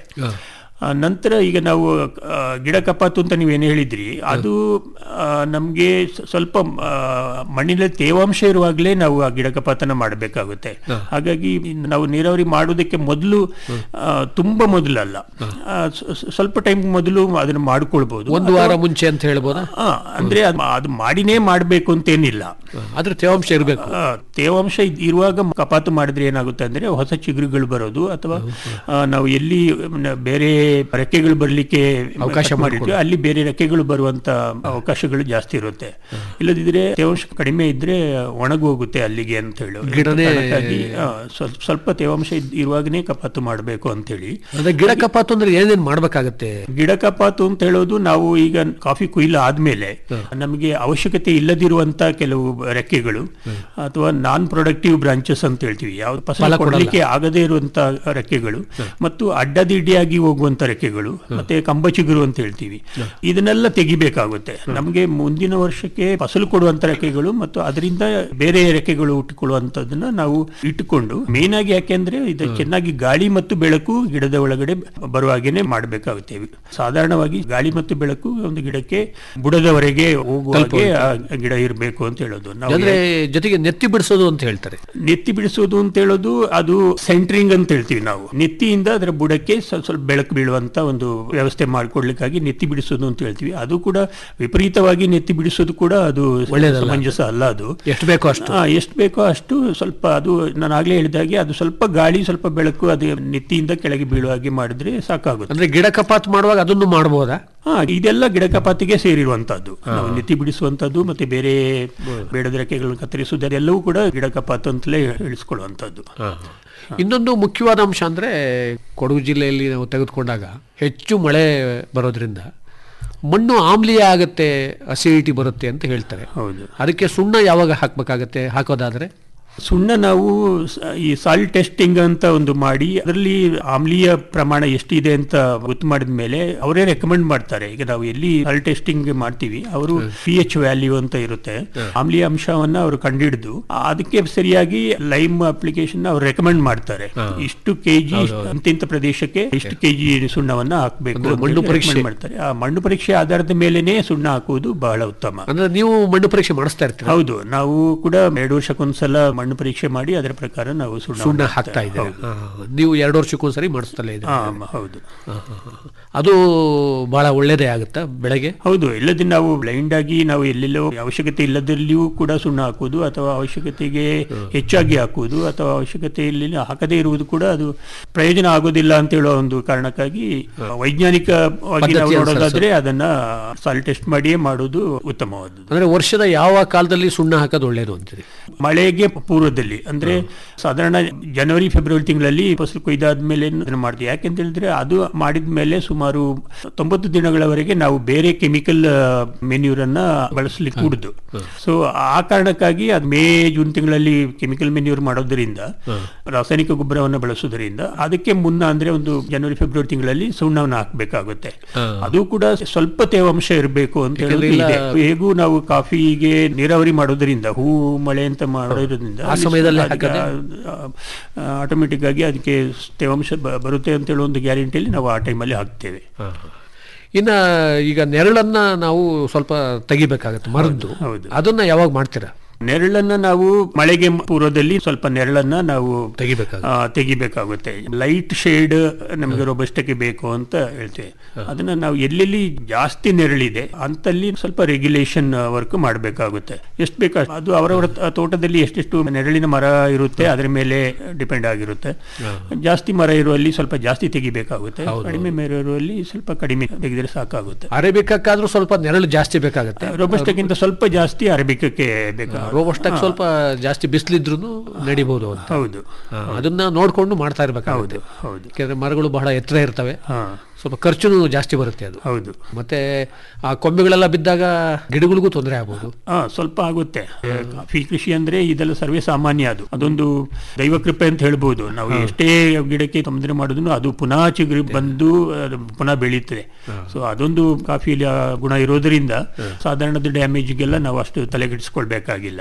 ಆ, ನಂತರ ಈಗ ನಾವು ಆ, ಗಿಡ ಕಪಾತು ಅಂತ ನೀವೇನು ಹೇಳಿದ್ರಿ ಅದು ನಮಗೆ ಸ್ವಲ್ಪ ಆ, ಮಣ್ಣಿನಲ್ಲಿ ತೇವಾಂಶ ಇರುವಾಗಲೇ ನಾವು ಆ ಗಿಡ ಕಪಾತನ ಮಾಡಬೇಕಾಗುತ್ತೆ ಹಾಗಾಗಿ ನಾವು ನೀರಾವರಿ ಮಾಡೋದಕ್ಕೆ ಮೊದಲು ಆ, ತುಂಬಾ ಮೊದಲಲ್ಲ ಆ, ಸ್ವ- ಸ್ವ- ಸ್ವಲ್ಪ ಟೈಮ್ ಮೊದಲು ಅದನ್ನು ಮಾಡ್ಕೊಳ್ಬಹುದು ಒಂದು ವಾರ ಮುಂಚೆ ಅಂತ ಹೇಳ್ಬೋದಾ ಆ, ಅಂದ್ರೆ ಅದು ಅದು ಮಾಡಿನೇ ಮಾಡಬೇಕು ಅಂತೇನಿಲ್ಲ ಆದ್ರೆ ತೇವಾಂಶ ಇರಬೇಕು ಆ, ತೇವಾಂಶ ಇದ್- ಇರುವಾಗ ಕಪಾತು ಮಾಡಿದ್ರೆ ಏನಾಗುತ್ತೆ ಅಂದ್ರೆ ಹೊಸ ಚಿಗುರುಗಳು ಬರೋದು ಅಥವಾ ಆ, ನಾವು ಎಲ್ಲಿ ನ- ಬೇರೆ ರೆಕ್ಕೆಗಳು ಬರಲಿಕ್ಕೆ ಅವಕಾಶ ಮಾಡಿರ್ತೀವಿ ಅಲ್ಲಿ ಬೇರೆ ರೆಕ್ಕೆಗಳು ಬರುವಂತ ಅವಕಾಶಗಳು ಜಾಸ್ತಿ ಇರುತ್ತೆ ಇಲ್ಲದಿದ್ರೆ ತೇವಾಂಶ ಕಡಿಮೆ ಇದ್ರೆ ಒಣಗಿ ಹೋಗುತ್ತೆ ಅಲ್ಲಿಗೆ ಅಂತ ಹೇಳಿ ಗಿಡನೇ- ಕಾರಣಕ್ಕಾಗಿ, ಆ, ಸ್ವಲ್ಪ ಸ್ವಲ್ಪ ತೇವಾಂಶ ಇದ್- ಇರುವಾಗನೇ ಕಪಾತು ಮಾಡಬೇಕು ಅಂತ ಹೇಳಿ ಅಂದ್ರೆ ಗಿಡ ಕಪಾತು ಅಂದ್ರೆ ಏನೇನ್ ಮಾಡ್ಬೇಕಾಗತ್ತೆ ಗಿಡ ಕಪಾತು ಅಂತ ಹೇಳೋದು ನಾವು ಈಗ ಕಾಫಿ ಕೊಯ್ಲು ಆದ್ಮೇಲೆ ನಮಗೆ ಅವಶ್ಯಕತೆ ಇಲ್ಲದಿರುವಂತ ಕೆಲವು ರೆಕ್ಕೆಗಳು ಅಥವಾ ನಾನ್ ಪ್ರೊಡಕ್ಟಿವ್ ಬ್ರಾಂಚಸ್ ಅಂತ ಹೇಳ್ತೀವಿ ಯಾವ ಫಲ ಫಸಲು ಕೊಡಲ್ಲ. ಕೊಡಲಿಕ್ಕೆ ಆಗದೇ ಇರುವಂತ ರೆಕ್ಕೆಗಳು ಮತ್ತು ಅಡ್ಡದಿಡ್ಡಿಯಾಗಿ ಹೋಗುವಂತ ರೆಕ್ಕೆಗಳು ಮತ್ತೆ ಕಂಬಚಿಗುರು ಅಂತ ಹೇಳ್ತೀವಿ ಇದನ್ನೆಲ್ಲ ತೆಗಿಬೇಕಾಗುತ್ತೆ ನಮಗೆ ಮುಂದಿನ ವರ್ಷಕ್ಕೆ ಫಸಲು ಕೊಡುವಂತ ರೆಕ್ಕೆಗಳು ಮತ್ತು ಅದರಿಂದ ಬೇರೆ ರೆಕ್ಕೆಗಳು ಹುಟ್ಟಿಕೊಳ್ಳುವಂತದನ್ನ ನಾವು ಇಟ್ಟುಕೊಂಡು ಮೇನ್ ಆಗಿ ಯಾಕೆಂದ್ರೆ ಇದು ಚೆನ್ನಾಗಿ ಗಾಳಿ ಮತ್ತು ಬೆಳಕು ಗಿಡದ ಒಳಗಡೆ ಬರುವ ಹಾಗೇನೆ ಮಾಡಬೇಕಾಗುತ್ತೆ ಸಾಧಾರಣವಾಗಿ ಗಾಳಿ ಮತ್ತು ಬೆಳಕು ಒಂದು ಗಿಡಕ್ಕೆ ಬುಡದವರೆಗೆ ಹೋಗುವ ಹಾಗೆ ಆ ಗಿಡ ಇರಬೇಕು ಅಂತ ಹೇಳೋದು ನಾವು ಅಂದ್ರೆ ಜೊತೆಗೆ ನೆತ್ತಿ ಬಿಡಿಸೋದು ಅಂತ ಹೇಳ್ತಾರೆ ನೆತ್ತಿ ಬಿಡಿಸೋದು ಅಂತ ಹೇಳೋದು ಅದು ಸೆಂಟ್ರಿಂಗ್ ಅಂತ ಹೇಳ್ತೀವಿ ನಾವು ನೆತ್ತಿಯಿಂದ ಅದರ ಬುಡಕ್ಕೆ ಸ್ವಲ್ಪ ಸ್ವಲ್ಪ ಬೆಳಕು ಬೀಳುವಂತ ಒಂದು ವ್ಯವಸ್ಥೆ ಮಾಡಿಕೊಡ್ಲಿಕ್ಕಾಗಿ ನೆತ್ತಿ ಬಿಡಿಸೋದು ಅಂತ ಹೇಳ್ತೀವಿ ಅದು ಕೂಡ ವಿಪರೀತವಾಗಿ ನೆತ್ತಿ ಬಿಡಿಸೋದು ಕೂಡ ಅದು ಒಳ್ಳೆಯದಲ್ಲ. ಸಮಂಜಸ ಅಲ್ಲ ಅದು ಎಷ್ಟು ಬೇಕೋ ಅಷ್ಟು ಆ, ಎಷ್ಟು ಬೇಕೋ ಅಷ್ಟು ಸ್ವಲ್ಪ ಅದು ನಾನು ಆಗ್ಲೇ ಹೇಳಿದಾಗೆ ಅದು ಸ್ವಲ್ಪ ಗಾಳಿ ಸ್ವಲ್ಪ ಬೆಳಕು ಅದು ನೆತ್ತಿಯಿಂದ ಕೆಳಗೆ ಬೀಳುವ ಹಾಗೆ ಮಾಡಿದ್ರೆ ಸಾಕಾಗುತ್ತೆ ಅಂದ್ರೆ ಗಿಡ ಕಪಾತ್ ಮಾಡುವಾಗ ಅದನ್ನು ಮಾಡಬಹುದಾ ಹಾ ಇದೆಲ್ಲ ಗಿಡ ಕಪಾತಿಗೆ ಸೇರಿರುವಂತದ್ದು ನಾವು ನೆತ್ತಿ ಬಿಡಿಸುವಂತದ್ದು ಮತ್ತೆ ಬೇರೆ ಬೇಡದ ರೆಕ್ಕೆಗಳನ್ನು ಕತ್ತರಿಸುವುದು ಅದೆಲ್ಲವೂ ಕೂಡ ಗಿಡ ಕಪಾತು ಅಂತಲೇ ಹೇಳಿಸ್ಕೊಳ್ಳುವಂತದ್ದು ಇನ್ನೊಂದು ಮುಖ್ಯವಾದ ಅಂಶ ಅಂದ್ರೆ ಕೊಡಗು ಜಿಲ್ಲೆಯಲ್ಲಿ ನಾವು ತೆಗೆದುಕೊಂಡಾಗ ಹೆಚ್ಚು ಮಳೆ ಬರೋದ್ರಿಂದ ಮಣ್ಣು ಆಮ್ಲೀಯ ಆಗತ್ತೆ ಅಸಿಡಿಟಿ ಬರುತ್ತೆ ಅಂತ ಹೇಳ್ತಾರೆ ಹೌದು ಅದಕ್ಕೆ ಸುಣ್ಣ ಯಾವಾಗ ಹಾಕ್ಬೇಕಾಗತ್ತೆ ಹಾಕೋದಾದ್ರೆ ಸುಣ್ಣ ನಾವು ಸ- ಈ ಸಾಲ್ ಟೆಸ್ಟಿಂಗ್ ಅಂತ ಒಂದು ಮಾಡಿ ಅದರಲ್ಲಿ ಆಮ್ಲೀಯ ಪ್ರಮಾಣ ಎಷ್ಟಿದೆ ಅಂತ ಗೊತ್ತು ಮಾಡಿದ ಮೇಲೆ ಅವರೇ ರೆಕಮೆಂಡ್ ಮಾಡ್ತಾರೆ ಈಗ ನಾವು ಎಲ್ಲಿ ಸಾಲ್ ಟೆಸ್ಟಿಂಗ್ ಮಾಡ್ತೀವಿ ಅವರು ಪಿ ಎಚ್ ವ್ಯಾಲ್ಯೂ ಅಂತ ಇರುತ್ತೆ ಆಮ್ಲೀಯ ಅಂಶವನ್ನ ಅವರು ಕಂಡುಹಿಡಿದು ಅದಕ್ಕೆ ಸರಿಯಾಗಿ ಲೈಮ್ ಅಪ್ಲಿಕೇಶನ್ ಅವ್ರು ರೆಕಮೆಂಡ್ ಮಾಡ್ತಾರೆ ಇಷ್ಟು ಕೆಜಿ ಇಂತಿಂತ ಪ್ರದೇಶಕ್ಕೆ ಇಷ್ಟು ಕೆಜಿ ಸುಣ್ಣವನ್ನ ಹಾಕಬೇಕು ಅಂದ್ರೆ ಮಣ್ಣು ಪರೀಕ್ಷೆ. ಮಾಡ್ತಾರೆ ಆ ಮಣ್ಣು ಪರೀಕ್ಷೆ ಆಧಾರದ ಮೇಲೆನೆ ಸುಣ್ಣ ಹಾಕುವುದು ಬಹಳ ಉತ್ತಮ ಅಂದ್ರೆ ನೀವು ಮಣ್ಣು ಪರೀಕ್ಷೆ ಮಾಡಿಸ್ತಾ ಇರ್ತೀರಾ ಹೌದು ನಾವು ಕೂಡ ಎರಡು ವರ್ಷಕ್ಕೊಂದ್ಸಲ ಮಣ್ಣು ಪರೀಕ್ಷೆ ಮಾಡಿ ಅದರ ಪ್ರಕಾರ ನಾವು ಸುಣ್ಣ ಸುಣ್ಣ ಹಾಕ್ತಾ ಇದ್ದೀರಾ ಹಾ, ನೀವು ಎರಡು ವರ್ಷಕ್ಕೊಂದ್ಸರಿ ಮಾಡಿಸ್ತಲೇ ಇದೆ ಹೌದು ಅದು ಬಹಳ ಒಳ್ಳೇದೇ ಆಗುತ್ತಾ ಬೆಳೆಗೆ ಹೌದು ಇಲ್ಲದೆ ನಾವು ಬ್ಲೈಂಡ್ ಆಗಿ ನಾವು ಎಲ್ಲೆಲ್ಲೋ ಅವಶ್ಯಕತೆ ಇಲ್ಲದಲ್ಲಿಯೂ ಕೂಡ ಸುಣ್ಣ ಹಾಕುವುದು ಅಥವಾ ಅವಶ್ಯಕತೆಗೆ ಹೆಚ್ಚಾಗಿ ಹಾಕುವುದು ಅಥವಾ ಅವಶ್ಯಕತೆಯಲ್ಲಿ ಹಾಕದೇ ಇರುವುದು ಕೂಡ ಅದು ಪ್ರಯೋಜನ ಆಗೋದಿಲ್ಲ ಅಂತ ಹೇಳೋ ಒಂದು ಕಾರಣಕ್ಕಾಗಿ ವೈಜ್ಞಾನಿಕವಾಗಿ ಪದ್ಧತಿ ನಾವು ನೋಡೋದಾದ್ರೆ ಅನುಸರಿಸೋದು. ಅದನ್ನ ಸಾಲ್ ಟೆಸ್ಟ್ ಮಾಡಿಯೇ ಮಾಡೋದು ಉತ್ತಮವಾದದ್ದು ಅಂದ್ರೆ ವರ್ಷದ ಯಾವ ಕಾಲದಲ್ಲಿ ಸುಣ್ಣ ಹಾಕೋದು ಒಳ್ಳೇದು ಅಂತೀರಿ ಮಳೆಗೆ ಪೂರ್ವದಲ್ಲಿ ಅಂದ್ರೆ ಸಾಧಾರಣ ಜನವರಿ ಫೆಬ್ರವರಿ ತಿಂಗಳಲ್ಲಿ ಫಸಲು ಕೊಯ್ದಾದ್ಮೇಲೆ ಅದನ್ನ ಮಾಡ್ತೀವಿ ಯಾಕೆಂತ ಹೇಳಿದ್ರೆ ಅದು ಮಾಡಿದ ಮೇಲೆ ಸುಮಾರು ತೊಂಬತ್ತು ದಿನಗಳವರೆಗೆ ನಾವು ಬೇರೆ ಕೆಮಿಕಲ್ ಮೆನ್ಯೂರ್ ಅನ್ನ ಬಳಸಲಿಕ್ಕೆ ಕೂಡುದು ಸೊ ಆ ಕಾರಣಕ್ಕಾಗಿ ಅದು ಮೇ ಜೂನ್ ತಿಂಗಳಲ್ಲಿ ಕೆಮಿಕಲ್ ಮೆನ್ಯೂರ್ ಮಾಡೋದ್ರಿಂದ ರಾಸಾಯನಿಕ ಗೊಬ್ಬರವನ್ನು ಬಳಸೋದ್ರಿಂದ ಅದಕ್ಕೆ ಮುನ್ನ ಅಂದ್ರೆ ಒಂದು ಜನವರಿ ಫೆಬ್ರವರಿ ತಿಂಗಳಲ್ಲಿ ಸುಣ್ಣವನ್ನು ಹಾಕಬೇಕಾಗುತ್ತೆ ಅದು ಕೂಡ ಸ್ವಲ್ಪ ತೇವಾಂಶ ಇರಬೇಕು ಅಂತ ಹೇಳೋದು ಯಾಕಂದ್ರೆ ಇಲ್ಲ- ಇದೆ ಹೇಗೂ ನಾವು ಕಾಫಿಗೆ ನೀರಾವರಿ ಮಾಡೋದ್ರಿಂದ ಹೂ ಮಳೆ ಅಂತ ಮಾಡೋದ್ರಿಂದ ಆ ಸಮಯದಲ್ಲಿ ಆಟೋಮೆಟಿಕ್ ಆಗಿ ಅದಕ್ಕೆ ತೇವಾಂಶ ಬ- ಬರುತ್ತೆ ಅಂತ ಹೇಳೋ ಒಂದು ಗ್ಯಾರಂಟಿಯಲ್ಲಿ ನಾವು ಆ ಟೈಮಲ್ಲಿ ಹಾಕ್ತೇವೆ ಇನ್ನ ಈಗ ನೆರಳನ್ನ ನಾವು ಸ್ವಲ್ಪ ತೆಗಿಬೇಕಾಗತ್ತೆ ಮರದ್ದು ಅದನ್ನ ಯಾವಾಗ ಮಾಡ್ತೀರಾ ನೆರಳನ್ನ ನಾವು ಮಳೆಗೆ ಪೂರ್ವದಲ್ಲಿ ಸ್ವಲ್ಪ ನೆರಳನ್ನ ನಾವು ತೆಗಿಬೇಕಾಗುತ್ತೆ ಆ, ತೆಗಿಬೇಕಾಗುತ್ತೆ ಲೈಟ್ ಶೇಡ್ ನಮಗೆ ರೋಬಸ್ಟಕ್ಕೆ ಬೇಕು ಅಂತ ಹೇಳ್ತೇವೆ ಅದನ್ನ ನಾವು ಎಲ್ಲೆಲ್ಲಿ ಜಾಸ್ತಿ ನೆರಳಿದೆ ಅಂತಲ್ಲಿ ಸ್ವಲ್ಪ ರೆಗ್ಯುಲೇಷನ್ ವರ್ಕ್ ಮಾಡಬೇಕಾಗುತ್ತೆ ಎಷ್ಟು ಬೇಕು ಅಷ್ಟು. ಅದು ಅವರವರ ತ- ತೋಟದಲ್ಲಿ ಎಷ್ಟೆಷ್ಟು ನೆರಳಿನ ಮರ ಇರುತ್ತೆ ಅದರ ಮೇಲೆ ಡಿಪೆಂಡ್ ಆಗಿರುತ್ತೆ ಜಾಸ್ತಿ ಮರ ಇರುವಲ್ಲಿ ಸ್ವಲ್ಪ ಜಾಸ್ತಿ ತೆಗಿಬೇಕಾಗುತ್ತೆ ಕಡಿಮೆ ಮರ ಇರುವಲ್ಲಿ ಸ್ವಲ್ಪ ಕಡಿಮೆ ತೆಗೆದರೆ ಸಾಕಾಗುತ್ತೆ ಅರೇಬಿಕಕ್ಕಾದ್ರೂ ಸ್ವಲ್ಪ ನೆರಳು ಜಾಸ್ತಿ ಬೇಕಾಗುತ್ತೆ ರೋಬಸ್ಟಕ್ಕಿಂತ ಸ್ವಲ್ಪ ಜಾಸ್ತಿ ಅರಬಿಕಕ್ಕೆ ಬೇಕಾಗುತ್ತೆ ರೋಬಸ್ಟಕ್ ಹಾ. ಸ್ವಲ್ಪ ಜಾಸ್ತಿ ಬಿಸಿಲಿದ್ರು ನಡಿಬಹುದು ಅಂತ ಹೌದು ಹಾ, ಅದನ್ನ ನೋಡ್ಕೊಂಡು ಮಾಡ್ತಾ ಇರ್ಬೇಕಾಗುತ್ತೆ ಹೌದು ಯಾಕಂದ್ರೆ ಮರಗಳು ಬಹಳ ಎತ್ತರ ಇರ್ತವೆ ಹಾ. ಸ್ವಲ್ಪ ಖರ್ಚುನು ಜಾಸ್ತಿ ಬರುತ್ತೆ ಅದು ಹೌದು ಮತ್ತೆ ಆ ಕೊಂಬೆಗಳೆಲ್ಲ ಬಿದ್ದಾಗ ಗಿಡಗಳಿಗೂ ತೊಂದರೆ ಆಗ್ಬೋದು ಹಾ ಸ್ವಲ್ಪ ಆಗುತ್ತೆ ಕಾಫಿ ಕೃಷಿ ಅಂದ್ರೆ ಇದೆಲ್ಲ ಸರ್ವೇ ಸಾಮಾನ್ಯ ಅದು ಅದೊಂದು ದೈವ ಕೃಪೆ ಅಂತ ಹೇಳ್ಬೋದು ನಾವು ಎಷ್ಟೇ ಗಿಡಕ್ಕೆ ತೊಂದರೆ ಮಾಡಿದ್ರು ಅದು ಪುನಃ ಚಿಗುರಿ ಬಂದು ಅದು ಪುನಃ ಬೆಳೀತದೆ ಸೊ ಅದೊಂದು ಕಾಫಿಲಿ ಆ ಗುಣ ಇರೋದ್ರಿಂದ ಸಾಧಾರಣದ ಡ್ಯಾಮೇಜ್ಗೆಲ್ಲ ನಾವು ಅಷ್ಟು ತಲೆಗೆಡಿಸ್ಕೊಳ್ಬೇಕಾಗಿಲ್ಲ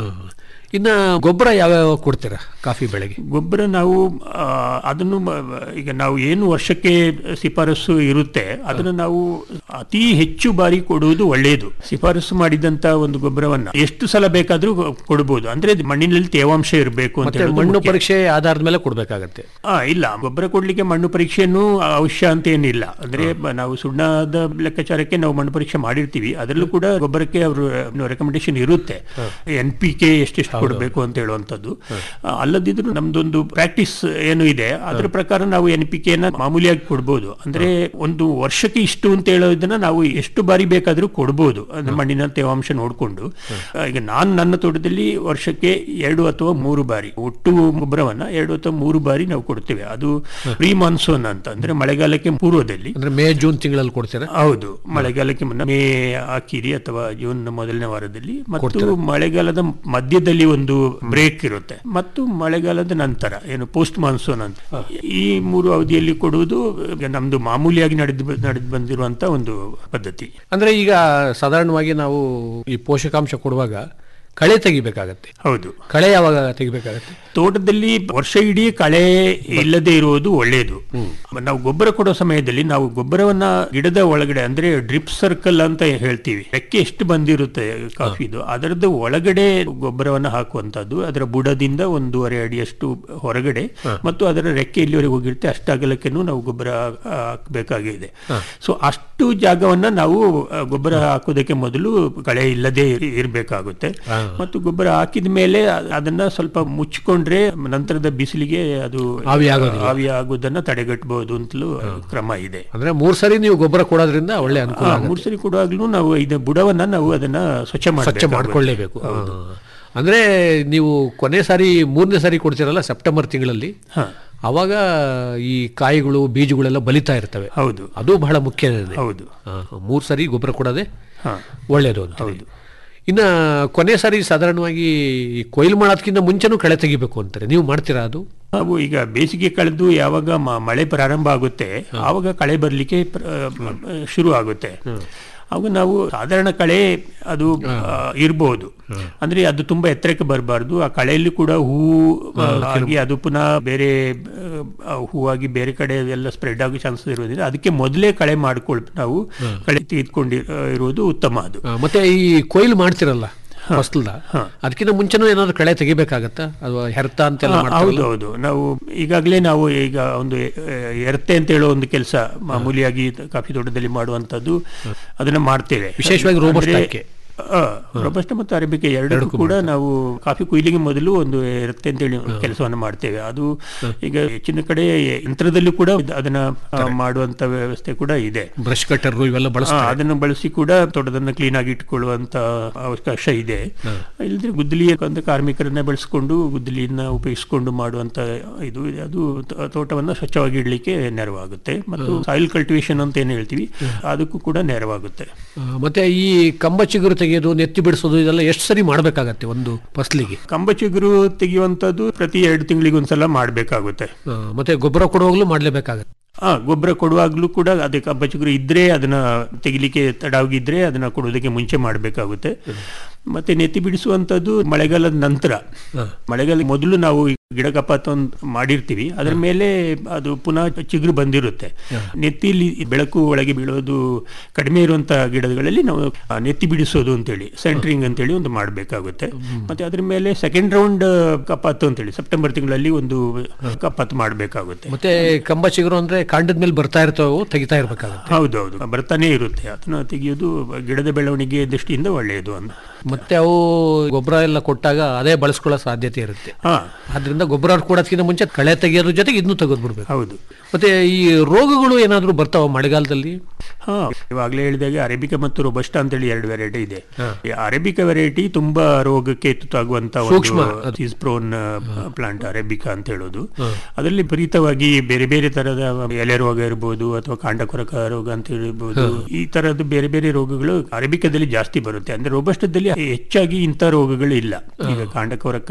ಇನ್ನ ಗೊಬ್ಬರ ಯಾವ್ಯಾವ ಕೊಡ್ತೀರಾ ಕಾಫಿ ಬೆಳೆಗೆ ಗೊಬ್ಬರ ನಾವು ಆ, ಅದನ್ನು ಮ- ಈಗ ನಾವು ಏನು ವರ್ಷಕ್ಕೆ ಶಿಫಾರಸು ಇರುತ್ತೆ ಅದನ್ನು ನಾವು ಅತಿ ಹೆಚ್ಚು ಬಾರಿ ಕೊಡುವುದು ಒಳ್ಳೆಯದು ಶಿಫಾರಸು ಮಾಡಿದಂತ ಒಂದು ಗೊಬ್ಬರವನ್ನ ಎಷ್ಟು ಸಲ ಬೇಕಾದ್ರೂ ಕೊಡಬಹುದು ಅಂದ್ರೆ ಅದು ಮಣ್ಣಿನಲ್ಲಿ ತೇವಾಂಶ ಇರಬೇಕು ಅಂತ ಮತ್ತೆ ಹೇಳೋದು ಮಣ್ಣು ಮುಖ್ಯ. ಪರೀಕ್ಷೆ ಆಧಾರದ ಮೇಲೆ ಕೊಡ್ಬೇಕಾಗತ್ತೆ ಆ, ಇಲ್ಲ ಗೊಬ್ಬರ ಕೊಡ್ಲಿಕ್ಕೆ ಮಣ್ಣು ಪರೀಕ್ಷೆಯನ್ನು ಅವಶ್ಯ ಅಂತ ಏನಿಲ್ಲ ಅಂದ್ರೆ ಬ- ನಾವು ಸುಣ್ಣದ ಲೆಕ್ಕಾಚಾರಕ್ಕೆ ನಾವು ಮಣ್ಣು ಪರೀಕ್ಷೆ ಮಾಡಿರ್ತೀವಿ ಅದರಲ್ಲೂ ಕೂಡ ಗೊಬ್ಬರಕ್ಕೆ ಅವರು ರೆಕಮೆಂಡೇಶನ್ ಇರುತ್ತೆ ಎನ್ ಪಿ ಕೆ ಎಷ್ಟೆಷ್ಟು ಕೊಡಬೇಕು ಅಂತ ಹೇಳುವಂಥದ್ದು ಆ, ಅಲ್ಲದಿದ್ರು ನಮ್ದೊಂದು ಪ್ರಾಕ್ಟೀಸ್ ಏನು ಇದೆ ಅದ್ರ ಪ್ರಕಾರ ನಾವು ಎನ್ ಪಿ ಕೆನ ಮಾಮೂಲಿಯಾಗಿ ಕೊಡ್ಬೋದು ಅಂದ್ರೆ ಒಂದು ವರ್ಷಕ್ಕೆ ಇಷ್ಟು ಅಂತ ಹೇಳೋದನ್ನ ನಾವು ಎಷ್ಟು ಬಾರಿ ಬೇಕಾದ್ರೂ ಕೊಡ್ಬೋದು ಅಂದ್ರೆ ಮಣ್ಣಿನ ತೇವಾಂಶ ನೋಡಿಕೊಂಡು ಈಗ ನಾನು ನನ್ನ ತೋಟದಲ್ಲಿ ವರ್ಷಕ್ಕೆ ಎರಡು ಅಥವಾ ಮೂರು ಬಾರಿ ಒಟ್ಟು ಗೊಬ್ಬರವನ್ನ ಎರಡು ಅಥವಾ ಮೂರು ಬಾರಿ ನಾವು ಕೊಡ್ತೇವೆ ಅದು ಪ್ರೀ ಮಾನ್ಸೂನ್ ಅಂತ ಅಂದ್ರೆ ಮಳೆಗಾಲಕ್ಕೆ ಪೂರ್ವದಲ್ಲಿ ಅಂದ್ರೆ ಮೇ ಜೂನ್ ತಿಂಗಳಲ್ಲಿ ಕೊಡ್ತೀರಾ ಹೌದು ಮಳೆಗಾಲಕ್ಕೆ ಮುನ್ನ ಮೇ ಆಕಿರಿ ಅಥವಾ ಜೂನ್ ಮೊದಲನೇ ವಾರದಲ್ಲಿ ಮತ್ತು ಮಳೆಗಾಲದ ಮಧ್ಯದಲ್ಲಿ ಒಂದು ಬ್ರೇಕ್ ಇರುತ್ತೆ ಮತ್ತು ಮಳೆಗಾಲದ ನಂತರ ಏನು ಪೋಸ್ಟ್ ಮಾನ್ಸೂನ್ ಅಂತ ಈ ಮೂರು ಅವಧಿಯಲ್ಲಿ ಕೊಡುವುದು ಈಗ ನಮ್ದು ಮಾಮೂಲಿಯಾಗಿ ನಡೆದು ನಡೆದು ಬಂದಿರುವಂತ ಒಂದು ಪದ್ಧತಿ ಅಂದ್ರೆ ಈಗ ಸಾಧಾರಣವಾಗಿ ನಾವು ಈ ಪೋಷಕಾಂಶ ಕೊಡುವಾಗ ಕಳೆ ತೆಗಿಬೇಕಾಗತ್ತೆ ಹೌದು ಕಳೆ ಯಾವಾಗ ತೆಗಿಬೇಕಾಗತ್ತೆ ತೋಟದಲ್ಲಿ ವರ್ಷ ಇಡೀ ಕಳೆ ಇಲ್ಲದೆ ಇರುವುದು ಒಳ್ಳೆಯದು ನಾವು ಗೊಬ್ಬರ ಕೊಡೋ ಸಮಯದಲ್ಲಿ ನಾವು ಗೊಬ್ಬರವನ್ನ ಗಿಡದ ಒಳಗಡೆ ಅಂದ್ರೆ ಡ್ರಿಪ್ ಸರ್ಕಲ್ ಅಂತ ಹೇಳ್ತೀವಿ ರೆಕ್ಕೆ ಎಷ್ಟು ಬಂದಿರುತ್ತೆ ಕಾಫಿದು ಅದರದ್ದು ಒಳಗಡೆ ಗೊಬ್ಬರವನ್ನ ಹಾಕುವಂತದ್ದು ಅದರ ಬುಡದಿಂದ ಒಂದೂವರೆ ಅಡಿಯಷ್ಟು ಹೊರಗಡೆ ಮತ್ತು ಅದರ ರೆಕ್ಕೆ ಎಲ್ಲಿವರೆಗೆ ಹೋಗಿರುತ್ತೆ ಅಷ್ಟು ಅಗಲಕ್ಕೆನೂ ನಾವು ಗೊಬ್ಬರ ಹಾಕಬೇಕಾಗಿದೆ ಸೊ ಅಷ್ಟು ಜಾಗವನ್ನ ನಾವು ಆ, ಗೊಬ್ಬರ ಹಾಕೋದಕ್ಕೆ ಮೊದಲು ಕಳೆ ಇಲ್ಲದೆ ಇರ್- ಇರ್ಬೇಕಾಗುತ್ತೆ ಮತ್ತು ಗೊಬ್ಬರ ಹಾಕಿದ ಮೇಲೆ ಅ- ಅದನ್ನ ಸ್ವಲ್ಪ ಮುಚ್ಚಿಕೊಂಡ್ರೆ ನಂತರದ ಬಿಸಿಲಿಗೆ ಅದು ಆವಿ ಆಗೋದಿಲ್ಲ. ಆವಿ ಆಗೋದನ್ನ ತಡೆಗಟ್ಟಬಹುದು ಅಂತಲೂ ಕ್ರಮ ಇದೆ ಅಂದ್ರೆ ಮೂರ್ ಸರಿ ನೀವು ಗೊಬ್ಬರ ಕೊಡೋದ್ರಿಂದ ಒಳ್ಳೆ ಅನುಕೂಲ ಹಾ, ಆಗುತ್ತೆ. ಮೂರು ಸರಿ ಕೊಡುವಾಗ್ಲೂ ನಾವು ಇದು ಬುಡವನ್ನ ನಾವು ಅದನ್ನ ಸ್ವಚ್ಛ ಸ್ವಚ್ಛ ಮಾಡಬೇಕು ಮಾಡ್ಕೊಳ್ಳೇಬೇಕು ಅಂದ್ರೆ ನೀವು ಕೊನೆ ಸಾರಿ ಮೂರನೇ ಸಾರಿ ಕೊಡ್ತೀರಲ್ಲ ಸೆಪ್ಟೆಂಬರ್ ತಿಂಗಳಲ್ಲಿ ಅವಾಗ ಈ ಕಾಯಿಗಳು ಬೀಜಗಳೆಲ್ಲ ಬಲಿತಾ ಇರ್ತವೆ ಹೌದು ಅದು ಬಹಳ ಮುಖ್ಯ ಹೌದು ಮೂರು ಸಾರಿ ಗೊಬ್ಬರ ಕೊಡೋದೆ ಹಾ. ಒಳ್ಳೇದು ಅಂತ ಇನ್ನ ಕೊನೆ ಸಾರಿ ಸಾಧಾರಣವಾಗಿ ಈ ಕೊಯ್ಲು ಮಾಡೋದಕ್ಕಿಂತ ಮುಂಚೆನೂ ಕಳೆ ತೆಗಿಬೇಕು ಅಂತಾರೆ ನೀವು ಮಾಡ್ತೀರಾ ಅದು ನಾವು ಈಗ ಬೇಸಿಗೆ ಕಳೆದು ಯಾವಾಗ ಮ- ಮಳೆ ಪ್ರಾರಂಭ ಆಗುತ್ತೆ ಆವಾಗ ಕಳೆ ಬರಲಿಕ್ಕೆ ಶುರು ಆಗುತ್ತೆ ಅವಾಗ ನಾವು ಸಾಧಾರಣ ಕಳೆ ಅದು ಆ, ಇರ್ಬೋದು ಅಂದ್ರೆ ಅದು ತುಂಬಾ ಎತ್ತರಕ್ಕೆ ಬರಬಾರ್ದು ಆ ಕಳೆಯಲ್ಲಿ ಕೂಡ ಹೂ ಆ, ಆಗಿ ಅದು ಪುನಃ ಬೇರೆ ಆ, ಹೂವಾಗಿ ಬೇರೆ ಕಡೆ ಎಲ್ಲ ಸ್ಪ್ರೆಡ್ ಆಗೋ ಚಾನ್ಸಸ್ ಇರೋದ್ರಿಂದ ಅದಕ್ಕೆ ಮೊದಲೇ ಕಳೆ ಮಾಡ್ಕೊಳ್ ನಾವು ಕಳೆ ತೆಗೆದುಕೊಂಡು ಇರುವುದು ಉತ್ತಮ ಅದು ಆ, ಮತ್ತೆ ಈ ಕೊಯ್ಲು ಮಾಡ್ತಿರಲ್ಲ ಫಸಲ್ದ ಅದಕ್ಕಿಂತ ಮುಂಚೆನೂ ಏನಾದ್ರು ಕಳೆ ತೆಗಿಬೇಕಾಗತ್ತಾ ಅಥವಾ ಹೆರ್ತ ಅಂತೆಲ್ಲ ಹಾ, ಹೌದು ಮಾಡ್ತಾರಲ್ಲ ಹೌದು ನಾವು ಈಗಾಗಲೇ ನಾವು ಈಗ ಒಂದು ಎ- ಎರ್ತೆ ಅಂತ ಹೇಳೋ ಒಂದು ಕೆಲಸ ಮಾಮೂಲಿಯಾಗಿ ಕಾಫಿ ತೋಟದಲ್ಲಿ ಮಾಡುವಂತದ್ದು ಅದನ್ನ ಮಾಡ್ತೇವೆ ವಿಶೇಷವಾಗಿ ರೋಬಸ್ಟಾಕ್ಕೆ. ರೋಬಸ್ಟ ಮತ್ತು ಅರೇಬಿಕೆ ಎರಡಕ್ಕೂ ಕೂಡ ನಾವು ಕಾಫಿ ಕೊಯ್ಲಿಗೆ ಮೊದಲು ಒಂದು ಎರ್ತೆ ಅಂತೇಳಿ ಕೆಲಸವನ್ನು ಮಾಡ್ತೇವೆ ಅದು ಈಗ ಹೆಚ್ಚಿನ ಕಡೆ ಯಂತ್ರದಲ್ಲೂ ಕೂಡ ಇದ್- ಅದನ್ನ ಆ, ಮಾಡುವಂತ ವ್ಯವಸ್ಥೆ ಕೂಡ ಇದೆ ಬ್ರಷ್ ಕಟ್ಟರ್ ಇವೆಲ್ಲ ಆ, ಬಳಸ್ತಾರೆ ಅದನ್ನು ಬಳಸಿ ಕೂಡ ತೋಟದನ್ನ ಕ್ಲೀನ್ ಆಗಿ ಇಟ್ಕೊಳ್ಳುವಂತ ಅವಕಾಶ ಇದೆ ಇಲ್ಲದ್ರೆ ಗುದ್ದಲಿಯ ಒಂದು ಕಾರ್ಮಿಕರನ್ನ ಬೆಳೆಸ್ಕೊಂಡು ಗುದ್ದಲಿಯನ್ನ ಉಪಯೋಗಿಸಿಕೊಂಡು ಮಾಡುವಂತ ಇದು ಇದೆ. ಅದು ತ- ತೋಟವನ್ನ ಸ್ವಚ್ಛವಾಗಿ ಇಡ್ಲಿಕ್ಕೆ ನೆರವಾಗುತ್ತೆ ಮತ್ತು ಸಾಯಿಲ್ ಕಲ್ಟಿವೇಶನ್ ಅಂತ ಏನ್ ಹೇಳ್ತೀವಿ ಅದಕ್ಕೂ ಕೂಡ ನೆರವಾಗುತ್ತೆ ಆ, ಮತ್ತೆ ಈ ಕಂಬ ಚಿಗುರು ತೆಗೆಯೋದು ನೆತ್ತಿ ಬಿಡಿಸೋದು ಇದೆಲ್ಲ ಎಷ್ಟು ಸರಿ ಮಾಡಬೇಕಾಗತ್ತೆ ಒಂದು ಫಸಲಿಗೆ ಕಂಬ ಚಿಗುರು ತೆಗೆಯುವಂತದ್ದು ಪ್ರತಿ ಎರಡು ತಿಂಗಳಿಗೆ ಒಂದ್ಸಲ ಮಾಡ್ಬೇಕಾಗುತ್ತೆ ಮತ್ತೆ ಗೊಬ್ಬರ ಕೊಡುವಾಗಲೂ ಮಾಡಲೇಬೇಕಾಗತ್ತೆ ಆ ಗೊಬ್ಬರ ಕೊಡುವಾಗ್ಲೂ ಕೂಡ ಅದೇ ಕಬ್ಬ ಚಿಗುರು ಇದ್ರೆ ಅದನ್ನ ತೆಗಿಲಿಕ್ಕೆ ತಡವಾಗಿದ್ರೆ ಅದನ್ನ ಕೊಡೋದಕ್ಕೆ ಮುಂಚೆ ಮಾಡಬೇಕಾಗುತ್ತೆ ಮತ್ತೆ ನೆತ್ತಿ ಬಿಡಿಸುವಂತದ್ದು ಮಳೆಗಾಲದ ನಂತರ ಮಳೆಗಾಲ ಮೊದಲು ನಾವು ಈ ಗಿಡ ಕಪಾತ ಒಂದ್ ಮಾಡಿರ್ತೀವಿ ಅದರ ಮೇಲೆ ಅದು ಪುನಃ ಚಿಗುರು ಬಂದಿರುತ್ತೆ ನೆತ್ತಿಲಿ ಬೆಳಕು ಒಳಗೆ ಬೀಳೋದು ಕಡಿಮೆ ಇರುವಂತ ಗಿಡಗಳಲ್ಲಿ ನಾವು ಆ, ನೆತ್ತಿ ಬಿಡಿಸೋದು ಅಂತೇಳಿ ಸೆಂಟ್ರಿಂಗ್ ಅಂತೇಳಿ ಒಂದು ಮಾಡಬೇಕಾಗುತ್ತೆ ಮತ್ತೆ ಅದ್ರ ಮೇಲೆ ಸೆಕೆಂಡ್ ರೌಂಡ್ ಕಪಾತು ಅಂತೇಳಿ ಸೆಪ್ಟೆಂಬರ್ ತಿಂಗಳಲ್ಲಿ ಒಂದು ಕಪಾತು ಮಾಡಬೇಕಾಗುತ್ತೆ ಮತ್ತೆ ಕಂಬ ಚಿಗುರು ಅಂದ್ರೆ ಕಾಂಡದ ಮೇಲೆ ಬರ್ತಾ ಇರ್ತಾವೆ ತೆಗಿತಾ ಇರ್ಬೇಕಾಗತ್ತೆ ಹೌದೌದು ಬರ್ತಾನೆ ಇರುತ್ತೆ ಅದನ್ನ ತೆಗೆಯೋದು ಗಿಡದ ಬೆಳವಣಿಗೆ ದೃಷ್ಟಿಯಿಂದ ಒಳ್ಳೆಯದು ಅಂತ ಮತ್ತೆ ಅವು ಗೊಬ್ಬರ ಎಲ್ಲ ಕೊಟ್ಟಾಗ ಅದೇ ಬಳಸ್ಕೊಳ್ಳೋ ಸಾಧ್ಯತೆ ಇರುತ್ತೆ ಹಾ ಆದ್ರಿಂದ ಗೊಬ್ಬರ ಕೊಡೋದಕ್ಕಿಂತ ಮುಂಚೆ ಕಳೆ ತೆಗೆಯೋದ್ರ ಜೊತೆಗೆ ಇದನ್ನು ತೆಗೆದು ಬಿಡ್ಬೇಕು ಹೌದು ಮತ್ತೆ ಈ ರೋಗಗಳು ಏನಾದ್ರೂ ಬರ್ತಾವ ಮಳೆಗಾಲದಲ್ಲಿ ಹಾ ಇವಾಗಲೇ ಹೇಳಿದಾಗೆ ಅರೇಬಿಕ ಮತ್ತು ರೋಬಸ್ಟ ಅಂತೇಳಿ ಎರಡು ವೆರೈಟಿ ಇದೆ ಈ ಅರೇಬಿಕ ವೆರೈಟಿ ತುಂಬಾ ರೋಗಕ್ಕೆ ತುತ್ತಾಗುವಂತ ಸೂಕ್ಷ್ಮ ಒಂದು ಪ್ರೋನ್ ಪ್ಲಾಂಟ್ ಅರೇಬಿಕಾ ಅಂತ ಹೇಳೋದು ಅದರಲ್ಲಿ ವಿಪರೀತವಾಗಿ ಬೇರೆ ಬೇರೆ ತರದ ಎಲೆ ರೋಗ ಇರ್ಬೋದು ಅಥವಾ ಕಾಂಡಕೊರಕ ರೋಗ ಅಂತ ಹೇಳ್ಬೋದು ಈ ತರದ್ದು ಬೇರೆ ಬೇರೆ ರೋಗಗಳು ಅರೇಬಿಕದಲ್ಲಿ ಜಾಸ್ತಿ ಬರುತ್ತೆ ಅಂದ್ರೆ ರೋಬಸ್ಟದಲ್ಲಿ ಹೆಚ್ಚಾಗಿ ಇಂಥ ರೋಗಗಳು ಇಲ್ಲ ಈಗ ಕಾಂಡಕೊರಕ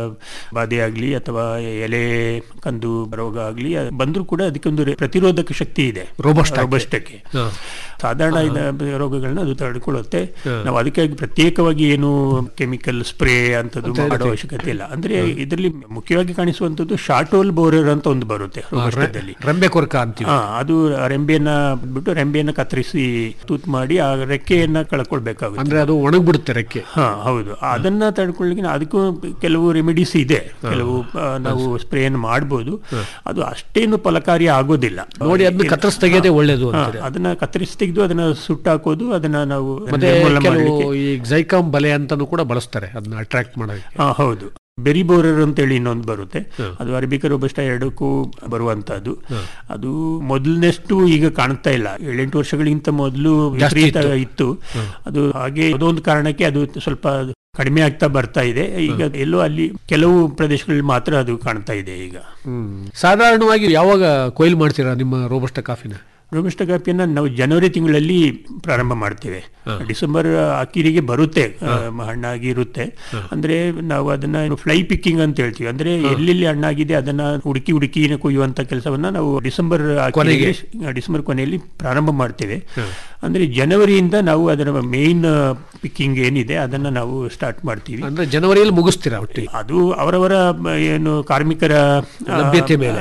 ಬಾಧೆ ಆಗ್ಲಿ ಅಥವಾ ಎಲೆ ಕಂದು ರೋಗ ಆಗ್ಲಿ ಬಂದ್ರೂ ಕೂಡ ಅದಕ್ಕೊಂದು ರೆ- ಪ್ರತಿರೋಧಕ ಶಕ್ತಿ ಇದೆ Robusta ಕ್ಕೆ. ರೋಬಸ್ಟಕ್ಕೆ ಸಾಧಾರಣ ಇದ ರೋಗಗಳನ್ನ ಅದು ತಡೆದುಕೊಳ್ಳುತ್ತೆ ನಾವು ಅದಕ್ಕಾಗಿ ಪ್ರತ್ಯೇಕವಾಗಿ ಏನು ಕೆಮಿಕಲ್ ಸ್ಪ್ರೇ ಅಂತದ್ದು ಮಾಡೋ ಅವಶ್ಯಕತೆ ಇಲ್ಲ ಅಂದ್ರೆ ಇದರಲ್ಲಿ ಮುಖ್ಯವಾಗಿ ಕಾಣಿಸುವಂತದ್ದು ಶಾರ್ಟೋಲ್ ಬೋರರ್ ಅಂತ ಒಂದು ಬರುತ್ತೆ ರೋಬಸ್ಟದಲ್ಲಿ ರೆಂಬೆ ಕೊರಕ ಅಂತೀವಿ ಹಾ ಅದು ರೆಂಬೆಯನ್ನ ಬಿಟ್ಟು ರೆಂಬೆಯನ್ನ ಕತ್ತರಿಸಿ ತೂತ್ ಮಾಡಿ ಆ ರೆಕ್ಕೆಯನ್ನ ಕಳ್ಕೊಳ್ಬೇಕಾಗುತ್ತೆ ಅಂದ್ರೆ ಅದು ಒಣಗ್ಬಿಡುತ್ತೆ ರೆಕ್ಕೆ ಹಾ ಹೌದು ಅದನ್ನ ತಡ್ಕೊಳ್ಳಿಕ್ಕೆ ಅದಕ್ಕೂ ಕೆಲವು ರೆಮಿಡೀಸ್ ಇದೆ ಕೆಲವು ಆ, ನಾವು ಸ್ಪ್ರೇಯನ್ನು ಮಾಡ್ಬೋದು ಅದು ಅಷ್ಟೇನು ಫಲಕಾರಿ ಆಗೋದಿಲ್ಲ ನೋಡಿ ಅದನ್ನ ಕತ್ತರಿಸಿ ತೆಗೆಯೋದೇ ಒಳ್ಳೇದು ಹಾ, ಅಂತಾರೆ ಅದನ್ನ ಕತ್ತರಿಸಿ ತೆಗೆದು ಅದನ್ನ ಸುಟ್ಟಾಕೋದು ಅದನ್ನ ನಾವು ಮತ್ತೆ ನಿರ್ಮೂಲನೆ ಕೆಲವು ಮಾಡ್ಲಿಕ್ಕೆ ಈ ಜೈಕಾಮ್ ಬಲೆ ಅಂತಾನು ಕೂಡ ಬಳಸ್ತಾರೆ ಅದನ್ನ ಅಟ್ರಾಕ್ಟ್ ಮಾಡೋದಕ್ಕೆ ಹಾ ಹೌದು ಬೆರಿ ಬೋರರ್ ಅಂತೇಳಿ ಇನ್ನೊಂದು ಬರುತ್ತೆ ಅದು ಅರಬಿಕ ರೋಬಸ್ಟ ಎರಡಕ್ಕೂ ಬರುವಂತದ್ದು ಅದು ಮೊದಲನೆಷ್ಟು ಈಗ ಕಾಣ್ತಾ ಇಲ್ಲ ಏಳೆಂಟು ವರ್ಷಗಳಿಗಿಂತ ಮೊದಲು ಜಾಸ್ತಿ ವಿಪರೀತ ಇತ್ತು ಅದು ಹಾಗೆ ಅದೊಂದು ಕಾರಣಕ್ಕೆ ಅದು ಸ್ವಲ್ಪ ಕಡಿಮೆ ಆಗ್ತಾ ಬರ್ತಾ ಇದೆ ಈಗ ಎಲ್ಲೋ ಅಲ್ಲಿ ಕೆಲವು ಪ್ರದೇಶಗಳಲ್ಲಿ ಮಾತ್ರ ಅದು ಕಾಣ್ತಾ ಇದೆ ಈಗ ಸಾಧಾರಣವಾಗಿ ಯಾವಾಗ ಕೊಯ್ಲು ಮಾಡ್ತೀರಾ ನಿಮ್ಮ ರೋಬಸ್ಟ ಕಾಫಿನ ರೋಬಸ್ಟ ಕಾಫಿಯನ್ನ ನಾವು ಜನವರಿ ತಿಂಗಳಲ್ಲಿ ಪ್ರಾರಂಭ ಮಾಡ್ತೇವೆ ಡಿಸೆಂಬರ್ ಅಕ್ಕಿರಿಗೆ ಬರುತ್ತೆ ಆ, ಹಣ್ಣಾಗಿ ಇರುತ್ತೆ ಅಂದ್ರೆ ನಾವು ಅದನ್ನ ಫ್ಲೈ ಪಿಕ್ಕಿಂಗ್ ಅಂತ ಹೇಳ್ತೀವಿ ಅಂದ್ರೆ ಎಲ್ಲೆಲ್ಲಿ ಹಣ್ಣಾಗಿದೆ ಅದನ್ನ ಹುಡುಕಿ ಹುಡುಕಿ ಕೊಯ್ಯುವಂತ ಕೆಲಸವನ್ನ ನಾವು ಡಿಸೆಂಬರ್ ಅಕ್ಕಿರಿಗೆ ಡಿಸೆಂಬರ್ ಕೊನೆಯಲ್ಲಿ ಪ್ರಾರಂಭ ಮಾಡ್ತೇವೆ ಅಂದ್ರೆ ಜನವರಿಯಿಂದ ನಾವು ಅದರ ಮೇನ್ ಪಿಕ್ಕಿಂಗ್ ಏನಿದೆ ಅದನ್ನ ನಾವು ಸ್ಟಾರ್ಟ್ ಮಾಡ್ತೀವಿ ಅಂದ್ರೆ ಜನವರಿಯಲ್ಲಿ ಮುಗಿಸ್ತೀರಾ ಒಟ್ಟಿಗೆ ಅದು ಅವರವರ ಮ, ಏನು ಕಾರ್ಮಿಕರ ಆ, ಲಭ್ಯತೆ ಮೇಲೆ.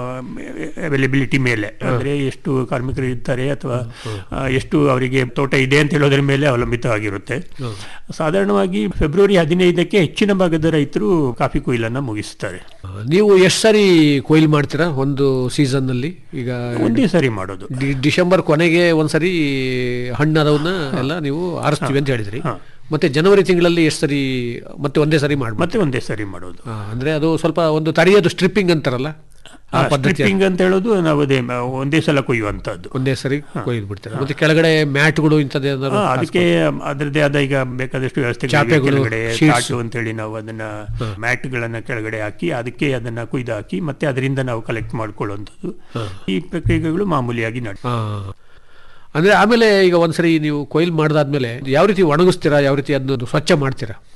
ಅವೈಲಬಿಲಿಟಿ ಮೇಲೆ ಅಂದ್ರೆ ಎಷ್ಟು ಕಾರ್ಮಿಕರು ಇರ್ತಾರೆ ಅಥವಾ ಆ, ಎಷ್ಟು ಅವರಿಗೆ ತೋಟ ಇದೆ ಅಂತ ಹೇಳೋದ್ರ ಮೇಲೆ ಅವಲಂಬಿತವಾಗಿರುತ್ತೆ ಸಾಧಾರಣವಾಗಿ ಫೆಬ್ರವರಿ ಹದಿನೈದಕ್ಕೆ ಹೆಚ್ಚಿನ ಭಾಗದ ರೈತರು ಕಾಫಿ ಕೊಯ್ಲನ್ನ ಮುಗಿಸ್ತಾರೆ ನೀವು ಎಷ್ಟು ಸರಿ ಕೊಯ್ಲು ಮಾಡ್ತೀರಾ ಒಂದು ಸೀಸನ್ ನಲ್ಲಿ ಈಗ ಒಂದೇ ಸರಿ ಮಾಡೋದು ಡಿ- ಡಿಸೆಂಬರ್ ಕೊನೆಗೆ ಒಂದ್ಸರಿ ಹಣ್ಣದವನ್ನ ಎಲ್ಲ ನೀವು ಆರಿಸ್ತೀವಿ ಅಂತ ಹೇಳಿದ್ರಿ ಮತ್ತೆ ಜನವರಿ ತಿಂಗಳಲ್ಲಿ ಎಷ್ಟು ಸರಿ ಮತ್ತೆ ಒಂದೇ ಸರಿ ಮಾಡ್ಬೋದು ಮತ್ತೆ ಒಂದೇ ಸರಿ ಮಾಡೋದು ಆ, ಅಂದ್ರೆ ಅದು ಸ್ವಲ್ಪ ಒಂದು ತರಿಯೋದು ಸ್ಟ್ರಿಪ್ಪಿಂಗ್ ಅಂತಾರಲ್ಲ ಆ ಪದ್ಧತಿ ಸ್ಟ್ರಿಪ್ಪಿಂಗ್ ಅಂತ ಹೇಳೋದು ನಾವು ಅದೇ ಮ, ಒಂದೇ ಸಲ ಕೊಯ್ಯುವಂತದ್ದು ಒಂದೇ ಸರಿ ಕೊಯ್ದು ಬಿಡ್ತಾರೆ ಮತ್ತೆ ಕೆಳಗಡೆ ಮ್ಯಾಟ್ಗಳು ಇಂಥದ್ದು ಏನಾದ್ರು ಹಾ, ಅದಕ್ಕೆ ಅದರದೇ ಆದ ಈಗ ಬೇಕಾದಷ್ಟು ವ್ಯವಸ್ಥೆ ಚಾಪೆಗಳು, ಕೆಳಗಡೆ sheets. ತಾಟು ಅಂತೇಳಿ ನಾವು ಅದನ್ನ ಮ್ಯಾಟ್ ಗಳನ್ನ ಕೆಳಗಡೆ ಹಾಕಿ ಅದಕ್ಕೆ ಅದನ್ನ ಕುಯ್ದು ಹಾಕಿ ಮತ್ತೆ ಅದರಿಂದ ನಾವು ಕಲೆಕ್ಟ್ ಮಾಡ್ಕೊಳ್ಳುವಂಥದ್ದು ಈ ಪ್ರಕ್ರಿಯೆಗಳು ಮಾಮೂಲಿಯಾಗಿ ನಡೆ ಆ. ಅಂದ್ರೆ ಆಮೇಲೆ ಈಗ ಒಂದ್ಸರಿ ನೀವು ಕೊಯ್ಲು ಮಾಡ್ದಾದ್ಮೇಲೆ ಯಾವ ರೀತಿ ಒಣಗಿಸ್ತೀರಾ ಯಾವ ರೀತಿ ಅದನ್ನು ಸ್ವಚ್ಛ ಮಾಡ್ತೀರಾ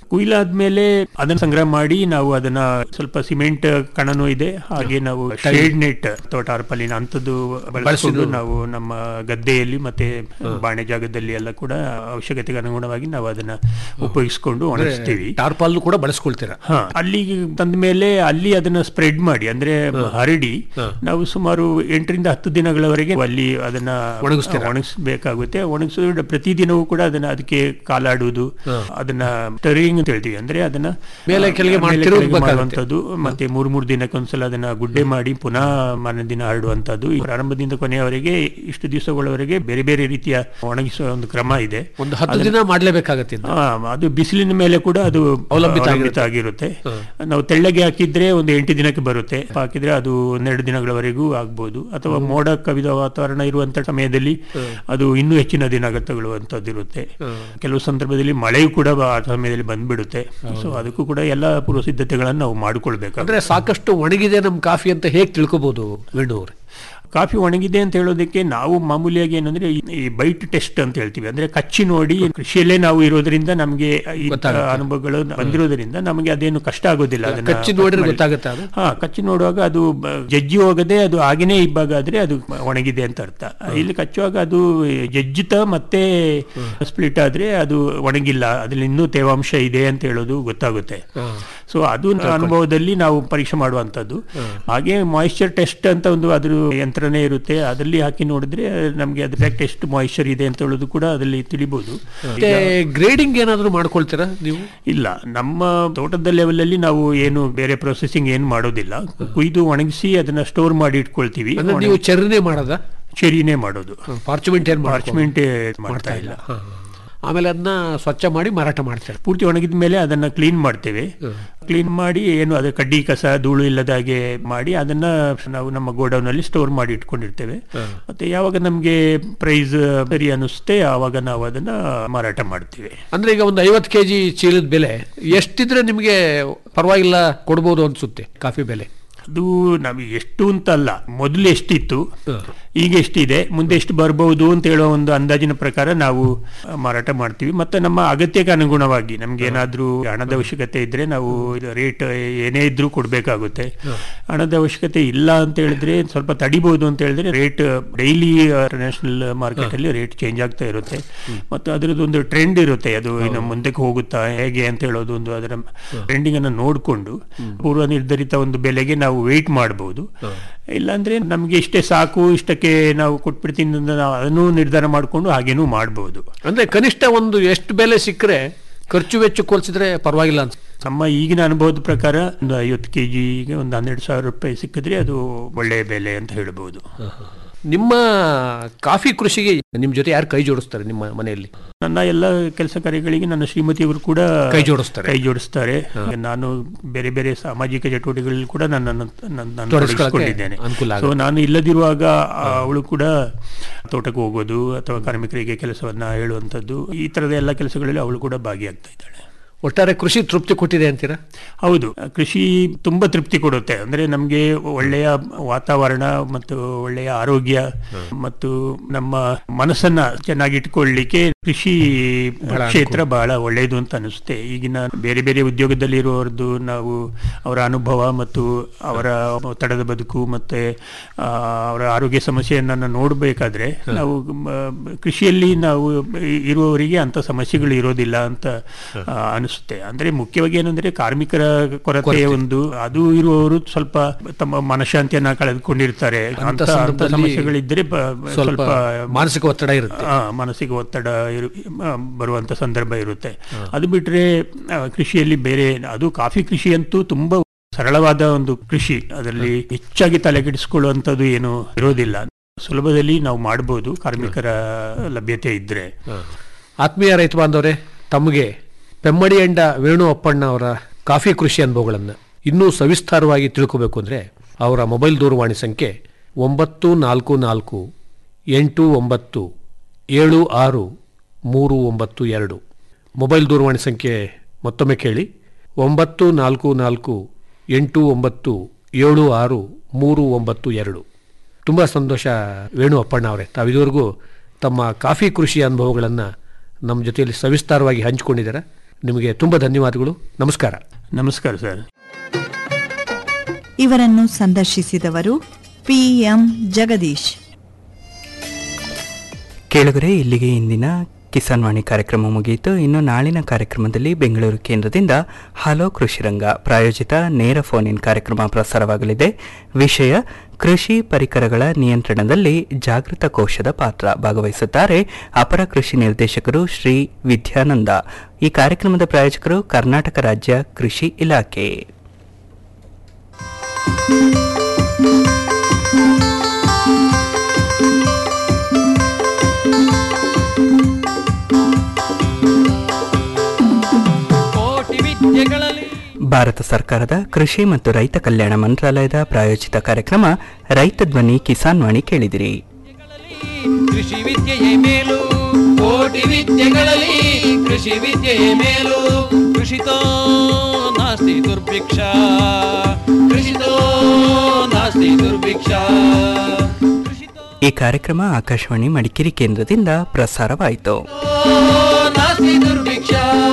ಕುಯ್ಲಾದ್ಮೇಲೆ ಅದನ್ನ ಸಂಗ್ರಹ ಮಾಡಿ ನಾವು ಅದನ್ನ ಸ್ವಲ್ಪ ಸಿಮೆಂಟ್ ಕಣನೂ ಇದೆ ಹಾಗೆ ನಾವು ಶೇಡ್ ನೆಟ್ ಅಥವಾ ಟಾರ್ಪಲಿನ ಅಂತದ್ದು ಬಳಸಿಕೊಂಡು ಬಳಸಿದ್ದು. ನಾವು ನಮ್ಮ ಗದ್ದೆಯಲ್ಲಿ ಮತ್ತೆ ಬಾಣೆ ಜಾಗದಲ್ಲಿ ಎಲ್ಲ ಕೂಡ ಅವಶ್ಯಕತೆಗೆ ಅನುಗುಣವಾಗಿ ನಾವು ಅದನ್ನ ಉಪಯೋಗಿಸ್ಕೊಂಡು ಒಣಗಿಸ್ತೀವಿ ಟಾರ್ಪಾಲ್ ಕೂಡ ಬಳಸ್ಕೊಳ್ತೀರಾ ಹಾ ಅಲ್ಲಿಗೆ ತಂದ ಮೇಲೆ ಅಲ್ಲಿ ಅದನ್ನ ಸ್ಪ್ರೆಡ್ ಮಾಡಿ ಅಂದ್ರೆ ಹರಡಿ ನಾವು ಸುಮಾರು ಎಂಟರಿಂದ ಹತ್ತು ದಿನಗಳವರೆಗೆ ಅಲ್ಲಿ ಅದನ್ನ ಒಣಗಿಸ್ತೀರಾ? ಒಣಗಿಸ್ಬೇಕಾಗುತ್ತೆ ಒಣಗಿಸೋದು ಪ್ರತಿದಿನವೂ ಕೂಡ ಅದನ್ನ ಅದಕ್ಕೆ ಕಾಲಾಡುವುದು ಅದನ್ನ ಟರಿಂಗ್ ಅಂತ ಹೇಳ್ತೀವಿ ಅಂದ್ರೆ ಅದನ್ನ ಮೇಲೆ ಕೆಳಗೆ ಮಾಡಿ ಮೇಲೆ ತಿರುಗ್ಬೇಕಾಗುತ್ತೆ. ಕೆಳಗೆ ಮಾಡುವಂಥದ್ದು ಮತ್ತೆ ಮೂರ್ ಮೂರ್ ದಿನಕ್ಕೊಂದ್ಸಲ ಅದನ್ನ ಗುಡ್ಡೆ ಮಾಡಿ ಪುನಃ ಮಾರನೇ ದಿನ ಹರಡುವಂತದ್ದು ಈ ಪ್ರಾರಂಭದಿಂದ ಕೊನೆಯವರೆಗೆ ಇಷ್ಟು ದಿವಸಗಳವರೆಗೆ ಬೇರೆ ಬೇರೆ ರೀತಿಯ ಒಣಗಿಸುವ ಒಂದು ಕ್ರಮ ಇದೆ ಒಂದು ಹತ್ತು ಅದನ್ನ- ದಿನ ಮಾಡ್ಲೇಬೇಕಾಗತ್ತೆ ಇದು. ಆ, ಅದು ಬಿಸಿಲಿನ ಮೇಲೆ ಕೂಡ ಅದು ಅವಲಂಬಿತ ಅವಲಂಬಿತ ಆಗಿರುತ್ತೆ ನಾವು ತೆಳ್ಳಗೆ ಹಾಕಿದ್ರೆ ಒಂದು ಎಂಟು ದಿನಕ್ಕೆ ಬರುತ್ತೆ ಹಾಕಿದ್ರೆ ಅದು ಒಂದೆರಡು ದಿನಗಳವರೆಗೂ ಆಗ್ಬೋದು ಅಥವಾ ಮೋಡ ಕವಿದ ವಾತಾವರಣ ಇರುವಂತ ಸಮಯದಲ್ಲಿ ಅದು ಇನ್ನೂ ಹೆಚ್ಚಿನ ದಿನ ತಗೊಳ್ಳುವಂತದ್ದು ಇರುತ್ತೆ ಕೆಲವು ಸಂದರ್ಭದಲ್ಲಿ ಮಳೆಯೂ ಕೂಡ ಆ ಸಮಯದಲ್ಲಿ ಬಂದ್ಬಿಡುತ್ತೆ ಸೊ ಅದಕ್ಕೂ ಕೂಡ ಎಲ್ಲ ಪೂರ್ವ ಸಿದ್ಧತೆಗಳನ್ನು ನಾವು ಮಾಡಿಕೊಳ್ಬೇಕು ಅಂದ್ರೆ ಸಾಕಷ್ಟು ಒಣಗಿದೆ ನಮ್ ಕಾಫಿ ಅಂತ ಹೇಗೆ ತಿಳ್ಕೊಬಹುದು ವೇಣು ಅವ್ರೆ ಕಾಫಿ ಒಣಗಿದೆ ಅಂತ ಹೇಳೋದಕ್ಕೆ ನಾವು ಮಾಮೂಲಿಯಾಗಿ ಏನಂದ್ರೆ ಈ- ಈ ಬೈಟ್ ಟೆಸ್ಟ್ ಅಂತ ಹೇಳ್ತೀವಿ ಅಂದ್ರೆ ಕಚ್ಚಿ ನೋಡಿ ಕೃಷಿಯಲ್ಲೇ ನಾವು ಇರೋದ್ರಿಂದ ನಮಗೆ ಈ ಗೊತ್ತಾಗುತ್ತೆ. ಅನುಭವಗಳು ಬಂದಿರೋದ್ರಿಂದ ನಮಗೆ ಅದೇನು ಕಷ್ಟ ಆಗೋದಿಲ್ಲ ಅದನ್ನ ಕಚ್ಚಿ ನೋಡಿದ್ರೆ ಮಾಡಿ- ಗೊತ್ತಾಗುತ್ತೆ ಅದು? ಹಾ ಕಚ್ಚಿ ನೋಡುವಾಗ ಅದು ಬ- ಜಜ್ಜಿ ಹೋಗದೆ ಅದು ಹಾಗೇನೆ ಇಬ್ಬಾಗಾದ್ರೆ ಅದು ಒಣಗಿದೆ ಅಂತ ಅರ್ಥ ಇಲ್ಲಿ ಕಚ್ಚುವಾಗ ಅದು ಜಜ್ಜಿತ ಮತ್ತೆ ಸ್ಪ್ಲಿಟ್ ಆದ್ರೆ ಅದು ಒಣಗಿಲ್ಲ ಅದ್ರಲ್ಲಿ ಇನ್ನೂ ತೇವಾಂಶ ಇದೆ ಅಂತ ಹೇಳೋದು ಗೊತ್ತಾಗುತ್ತೆ ಸೊ ಅದು ಅನುಭವದಲ್ಲಿ ನಾವು ಪರೀಕ್ಷೆ ಮಾಡುವಂತದ್ದು ಹಾಗೆ ಮಾಯಿಶ್ಚರ್ ಟೆಸ್ಟ್ ಅಂತ ಒಂದು ಅದ್ರ ಯಂತ್ರನೇ ಇರುತ್ತೆ ಅದರಲ್ಲಿ ಹಾಕಿ ನೋಡಿದ್ರೆ ನಮಗೆ ಅದ್ರಾಕ್ಟ್ ಎಷ್ಟು ಮಾಯಿಶ್ಚರ್ ಇದೆ ಅಂತ ಹೇಳೋದು ಕೂಡ ಅದರಲ್ಲಿ ತಿಳಿಬಹುದು ಮತ್ತೆ ಗ್ರೇಡಿಂಗ್ ಏನಾದ್ರು ಮಾಡ್ಕೊಳ್ತೀರಾ ನೀವು ಇಲ್ಲ ನಮ್ಮ ತೋಟದ ಲೆವೆಲ್ ಅಲ್ಲಿ ನಾವು ಏನು ಬೇರೆ ಪ್ರೊಸೆಸಿಂಗ್ ಏನು ಮಾಡೋದಿಲ್ಲ ಕುಯ್ದು ಒಣಗಿಸಿ ಅದನ್ನ ಸ್ಟೋರ್ ಮಾಡಿ ಇಟ್ಕೊಳ್ತೀವಿ ಅಂದ್ರೆ ನೀವು ಚೆರ್ರಿನೇ ಮಾಡೋದ ಚೆರಿನೇ ಮಾಡೋದು ಪಾರ್ಚುಮೆಂಟ್ ಏನ್ ಪಾರ್ಚ್ಮೆಂಟ್ ಮಾಡ್ತಾ ಇಲ್ಲ ಆಮೇಲೆ ಅದನ್ನ ಸ್ವಚ್ಛ ಮಾಡಿ ಮಾರಾಟ ಮಾಡ್ತಾರೆ ಪೂರ್ತಿ ಒಣಗಿದ ಮೇಲೆ ಅದನ್ನ ಕ್ಲೀನ್ ಮಾಡ್ತೇವೆ ಕ್ಲೀನ್ ಮಾಡಿ ಏನು ಅದು ಕಡ್ಡಿ ಕಸ ಧೂಳು ಇಲ್ಲದ ಹಾಗೆ ಮಾಡಿ ಅದನ್ನ ನಾವು ನಮ್ಮ ಗೋಡೌನ್ ಅಲ್ಲಿ ಸ್ಟೋರ್ ಮಾಡಿ ಇಟ್ಕೊಂಡಿರ್ತೇವೆ ಮತ್ತೆ ಯಾವಾಗ ನಮ್ಗೆ ಪ್ರೈಸ್ ಸರಿ ಅನಿಸುತ್ತೆ ಆವಾಗ ನಾವು ಅದನ್ನ ಮಾರಾಟ ಮಾಡ್ತೀವಿ ಅಂದ್ರೆ ಈಗ ಒಂದು ಐವತ್ತು ಕೆಜಿ ಚೀಲದ ಬೆಲೆ ಎಷ್ಟಿದ್ರೆ ನಿಮಗೆ ಪರವಾಗಿಲ್ಲ ಕೊಡ್ಬೋದು ಅನ್ಸುತ್ತೆ ಕಾಫಿ ಬೆಲೆ ಅದು ನಮಗೆ ಎಷ್ಟು ಅಂತ ಅಲ್ಲ ಮೊದಲು ಎಷ್ಟಿತ್ತು ಈಗ ಎಷ್ಟಿದೆ ಮುಂದೆ ಎಷ್ಟು ಬರ್ಬೋದು ಅಂತ ಹೇಳೋ ಒಂದು ಅಂದಾಜಿನ ಪ್ರಕಾರ ನಾವು ಆ, ಮಾರಾಟ ಮಾಡ್ತೀವಿ ಮತ್ತೆ ನಮ್ಮ ಅಗತ್ಯಕ್ಕೆ ಅನುಗುಣವಾಗಿ ನಮ್ಗೆ ಏನಾದ್ರೂ ಹಣದ ಅವಶ್ಯಕತೆ ಇದ್ರೆ ನಾವು ರೇಟ್ ಏನೇ ಇದ್ರೂ ಕೊಡ್ಬೇಕಾಗುತ್ತೆ ಹಣದ ಅವಶ್ಯಕತೆ ಇಲ್ಲ ಅಂತ ಹೇಳಿದ್ರೆ ಸ್ವಲ್ಪ ತಡಿಬಹುದು ಅಂತ ಹೇಳಿದ್ರೆ ರೇಟ್ ಡೈಲಿ ಇಂಟರ್ನ್ಯಾಷನಲ್ ಮಾರ್ಕೆಟ್ ಅಲ್ಲಿ ರೇಟ್ ಚೇಂಜ್ ಆಗ್ತಾ ಇರುತ್ತೆ ಮತ್ತು ಅದರದ್ದು ಒಂದು ಟ್ರೆಂಡ್ ಇರುತ್ತೆ ಅದು ಇನ್ನು ಮುಂದಕ್ಕೆ ಹೋಗುತ್ತಾ ಹೇಗೆ ಅಂತ ಹೇಳೋದು ಒಂದು ಅದರ ಟ್ರೆಂಡಿಂಗ್ ಅನ್ನು ನೋಡಿಕೊಂಡು ಪೂರ್ವ ನಿರ್ಧರಿತ ಒಂದು ಬೆಲೆಗೆ ನಾವು ವೇಟ್ ಮಾಡಬಹುದು ಇಲ್ಲಾಂದ್ರೆ ನಮ್ಗೆ ಇಷ್ಟೇ ಸಾಕು ಇಷ್ಟಕ್ಕೆ ನಾವು ಕೊಟ್ಬಿಡ್ತೀನಿ ಅಂತ ನಾವು ಅದನ್ನು ನಿರ್ಧಾರ ಮಾಡಿಕೊಂಡು ಹಾಗೇನೂ ಮಾಡಬಹುದು ಅಂದ್ರೆ ಕನಿಷ್ಠ ಒಂದು ಎಷ್ಟು ಬೆಲೆ ಸಿಕ್ಕರೆ ಖರ್ಚು ವೆಚ್ಚ ಹೋಲಿಸಿದ್ರೆ ಪರವಾಗಿಲ್ಲ ಅನ್ಸುತ್ತೆ ನಮ್ಮ ಈಗಿನ ಅನುಭವದ ಪ್ರಕಾರ ಒಂದು ಐವತ್ತು ಕೆ ಜಿಗೆ ಒಂದು ಹನ್ನೆರಡು ಸಾವಿರ ರೂಪಾಯಿ ಸಿಕ್ಕಿದ್ರೆ ಅದು ಒಳ್ಳೆಯ ಬೆಲೆ ಅಂತ ಹೇಳ್ಬೋದು ನಿಮ್ಮ ಕಾಫಿ ಕೃಷಿಗೆ ನಿಮ್ ಜೊತೆ ಯಾರು ಕೈ ಜೋಡಿಸ್ತಾರೆ ನಿಮ್ಮ ಮನೆಯಲ್ಲಿ ನನ್ನ ಎಲ್ಲ ಕೆಲಸ ಕಾರ್ಯಗಳಿಗೆ ನನ್ನ ಶ್ರೀಮತಿಯವರು ಕೂಡ ಕೈ ಜೋಡಿಸ್ತಾರೆ. ಕೈ ಜೋಡಿಸ್ತಾರೆ ನಾನು ಬೇರೆ ಬೇರೆ ಸಾಮಾಜಿಕ ಚಟುವಟಿಕೆಗಳಲ್ಲಿ ಕೂಡ ನನ್ನನ್ನು ನನ್ನ- ನಾನು ತೊಡಗಿಸ್ಕೊಳ್ಳಕ್ಕೆ ತೊಡಗಿಸ್ಕೊಂಡಿದ್ದೇನೆ ಅನುಕೂಲ ಸೊ ಆಗುತ್ತೆ. ನಾನು ಇಲ್ಲದಿರುವಾಗ ಅವಳು ಕೂಡ ತೋಟಕ್ಕೆ ಹೋಗೋದು ಅಥವಾ ಕಾರ್ಮಿಕರಿಗೆ ಕೆಲಸವನ್ನ ಹೇಳುವಂಥದ್ದು ಈ ತರದ ಎಲ್ಲ ಕೆಲಸಗಳಲ್ಲಿ ಅವಳು ಕೂಡ ಭಾಗಿಯಾಗ್ತಾ ಇದ್ದಾಳೆ ಒಟ್ಟಾರೆ ಕೃಷಿ ತೃಪ್ತಿ ಕೊಟ್ಟಿದೆ ಅಂತೀರಾ ಹೌದು ಕೃಷಿ ತುಂಬಾ ತೃಪ್ತಿ ಕೊಡುತ್ತೆ ಅಂದ್ರೆ ನಮಗೆ ಒಳ್ಳೆಯ ವಾತಾವರಣ ಮತ್ತು ಒಳ್ಳೆಯ ಆರೋಗ್ಯ ಮತ್ತು ನಮ್ಮ ಮನಸ್ಸನ್ನ ಚೆನ್ನಾಗಿ ಇಟ್ಕೊಳ್ಳಿಕ್ಕೆ ಕೃಷಿ ಬಹಳ ಕ್ಷೇತ್ರ ಬಹಳ ಒಳ್ಳೆಯದು ಅಂತ ಅನಿಸುತ್ತೆ ಈಗಿನ ಬೇರೆ ಬೇರೆ ಉದ್ಯೋಗದಲ್ಲಿ ಇರುವವರದ್ದು ನಾವು ಅವರ ಅನುಭವ ಮತ್ತು ಅವರ ಒತ್ತಡದ ಬದುಕು ಮತ್ತೆ ಆ, ಅವರ ಆರೋಗ್ಯ ಸಮಸ್ಯೆಯನ್ನ ನೋಡಬೇಕಾದ್ರೆ ನಾವು ಮ, ಕೃಷಿಯಲ್ಲಿ ನಾವು ಇರುವವರಿಗೆ ಅಂತ ಸಮಸ್ಯೆಗಳು ಇರೋದಿಲ್ಲ ಅಂತ ಆ, ಅನಿಸುತ್ತೆ ಅಂದ್ರೆ ಮುಖ್ಯವಾಗಿ ಏನಂದ್ರೆ ಕಾರ್ಮಿಕರ ಕೊರತೆ ಒಂದು ಅದು ಇರುವವರು ಸ್ವಲ್ಪ ತಮ್ಮ ಮನಃಶಾಂತಿಯನ್ನ ಕಳೆದುಕೊಂಡಿರ್ತಾರೆ ಅಂತ ಅಂತ ಅಂತ ಸಂದರ್ಭದಲ್ಲಿ ಸಮಸ್ಯೆಗಳಿದ್ರೆ ಬ- ಸ್ವಲ್ಪ ಸ್ವಲ್ಪ ಮಾನಸಿಕ ಒತ್ತಡ ಇರುತ್ತೆ. ಆ, ಮಾನಸಿಕ ಒತ್ತಡ ಇರು- ಆ, ಬರುವಂತ ಸಂದರ್ಭ ಇರುತ್ತೆ ಅದು ಬಿಟ್ರೆ ಆ, ಕೃಷಿಯಲ್ಲಿ ಬೇರೆ ಅದು ಕಾಫಿ ಕೃಷಿ ಅಂತೂ ತುಂಬಾ ಸರಳವಾದ ಒಂದು ಕೃಷಿ ಅದರಲ್ಲಿ ಹೆಚ್ಚಾಗಿ ತಲೆಕೆಡಿಸಿಕೊಳ್ಳುವಂಥದ್ದು ಏನು ಇರೋದಿಲ್ಲ ಸುಲಭದಲ್ಲಿ ನಾವು ಮಾಡಬಹುದು ಕಾರ್ಮಿಕರ ಲಭ್ಯತೆ ಇದ್ರೆ ಆತ್ಮೀಯ ರೈತ ಬಾಂಧವರೇ ತಮಗೆ ಪೆಮ್ಮಡಿ ಎಂಡ ವೇಣು ಅಪ್ಪಣ್ಣ ಅವರ ಕಾಫಿ ಕೃಷಿ ಅನುಭವಗಳನ್ನು ಇನ್ನೂ ಸವಿಸ್ತಾರವಾಗಿ ತಿಳ್ಕೋಬೇಕು ಅಂದರೆ ಅವರ ಮೊಬೈಲ್ ದೂರವಾಣಿ ಸಂಖ್ಯೆ ಒಂಬತ್ತು ನಾಲ್ಕು ನಾಲ್ಕು ಎಂಟು ಒಂಬತ್ತು ಏಳು ಆರು ಮೂರು ಒಂಬತ್ತು ಎರಡು ಮೊಬೈಲ್ ದೂರವಾಣಿ ಸಂಖ್ಯೆ ಮತ್ತೊಮ್ಮೆ ಕೇಳಿ ಒಂಬತ್ತು ನಾಲ್ಕು ನಾಲ್ಕು ಎಂಟು ಒಂಬತ್ತು ಏಳು ಆರು ಮೂರು ಒಂಬತ್ತು ಎರಡು ತುಂಬ ಸಂತೋಷ ವೇಣು ಅಪ್ಪಣ್ಣ ಅವರೇ ತಾವು ಇದುವರೆಗೂ ತಮ್ಮ ಕಾಫಿ ಕೃಷಿ ಅನುಭವಗಳನ್ನು ನಮ್ಮ ಜೊತೆಯಲ್ಲಿ ಸವಿಸ್ತಾರವಾಗಿ ಹಂಚಿಕೊಂಡಿದ್ದಾರೆ ನಿಮಗೆ ತುಂಬ ಧನ್ಯವಾದಗಳು ನಮಸ್ಕಾರ ನಮಸ್ಕಾರ ಸರ್ ಇವರನ್ನು ಸಂದರ್ಶಿಸಿದವರು ಪಿಎಂ ಜಗದೀಶ್ ಕೇಳುಗರೆ ಇಲ್ಲಿಗೆ ಇಂದಿನ ಕಿಸಾನ್ ವಾಣಿ ಕಾರ್ಯಕ್ರಮ ಮುಗಿಯಿತು ಇನ್ನು ನಾಳಿನ ಕಾರ್ಯಕ್ರಮದಲ್ಲಿ ಬೆಂಗಳೂರು ಕೇಂದ್ರದಿಂದ ಹಲೋ ಕೃಷಿರಂಗ ಪ್ರಾಯೋಜಿತ ನೇರ ಫೋನ್ ಇನ್ ಕಾರ್ಯಕ್ರಮ ಪ್ರಸಾರವಾಗಲಿದೆ ವಿಷಯ ಕೃಷಿ ಪರಿಕರಗಳ ನಿಯಂತ್ರಣದಲ್ಲಿ ಜಾಗೃತ ಕೋಶದ ಪಾತ್ರ ಭಾಗವಹಿಸುತ್ತಾರೆ ಅಪರ ಕೃಷಿ ನಿರ್ದೇಶಕರು ಶ್ರೀ ವಿದ್ಯಾನಂದ ಈ ಕಾರ್ಯಕ್ರಮದ ಪ್ರಾಯೋಜಕರು ಕರ್ನಾಟಕ ರಾಜ್ಯ ಕೃಷಿ ಇಲಾಖೆ ಕೋಟಿ ವಿದ್ಯೆಗಳಲ್ಲಿ ಭಾರತ ಸರ್ಕಾರದ ಕೃಷಿ ಮತ್ತು ರೈತ ಕಲ್ಯಾಣ ಮಂತ್ರಾಲಯದ ಪ್ರಾಯೋಜಿತ ಕಾರ್ಯಕ್ರಮ ರೈತ ಧ್ವನಿ ಕಿಸಾನ್ ವಾಣಿ ಕೇಳಿದಿರಿ ಕೃಷಿ ವಿದ್ಯೆಯೇ ಮೇಲು ಕೋಟಿ ವಿದ್ಯೆಗಳಲ್ಲಿ ಕೃಷಿ ವಿದ್ಯೆಯೇ ಮೇಲು ಕೃಷಿತೋ ನಾಸ್ತಿ ದುರ್ಭಿಕ್ಷ ಕೃಷಿತೋ ನಾಸ್ತಿ ದುರ್ಭಿಕ್ಷ ಈ ಕಾರ್ಯಕ್ರಮ ಆಕಾಶವಾಣಿ ಮಡಿಕೇರಿ ಕೇಂದ್ರದಿಂದ ಪ್ರಸಾರವಾಯಿತು ನಾಸ್ತಿ ದುರ್ಭಿಕ್ಷ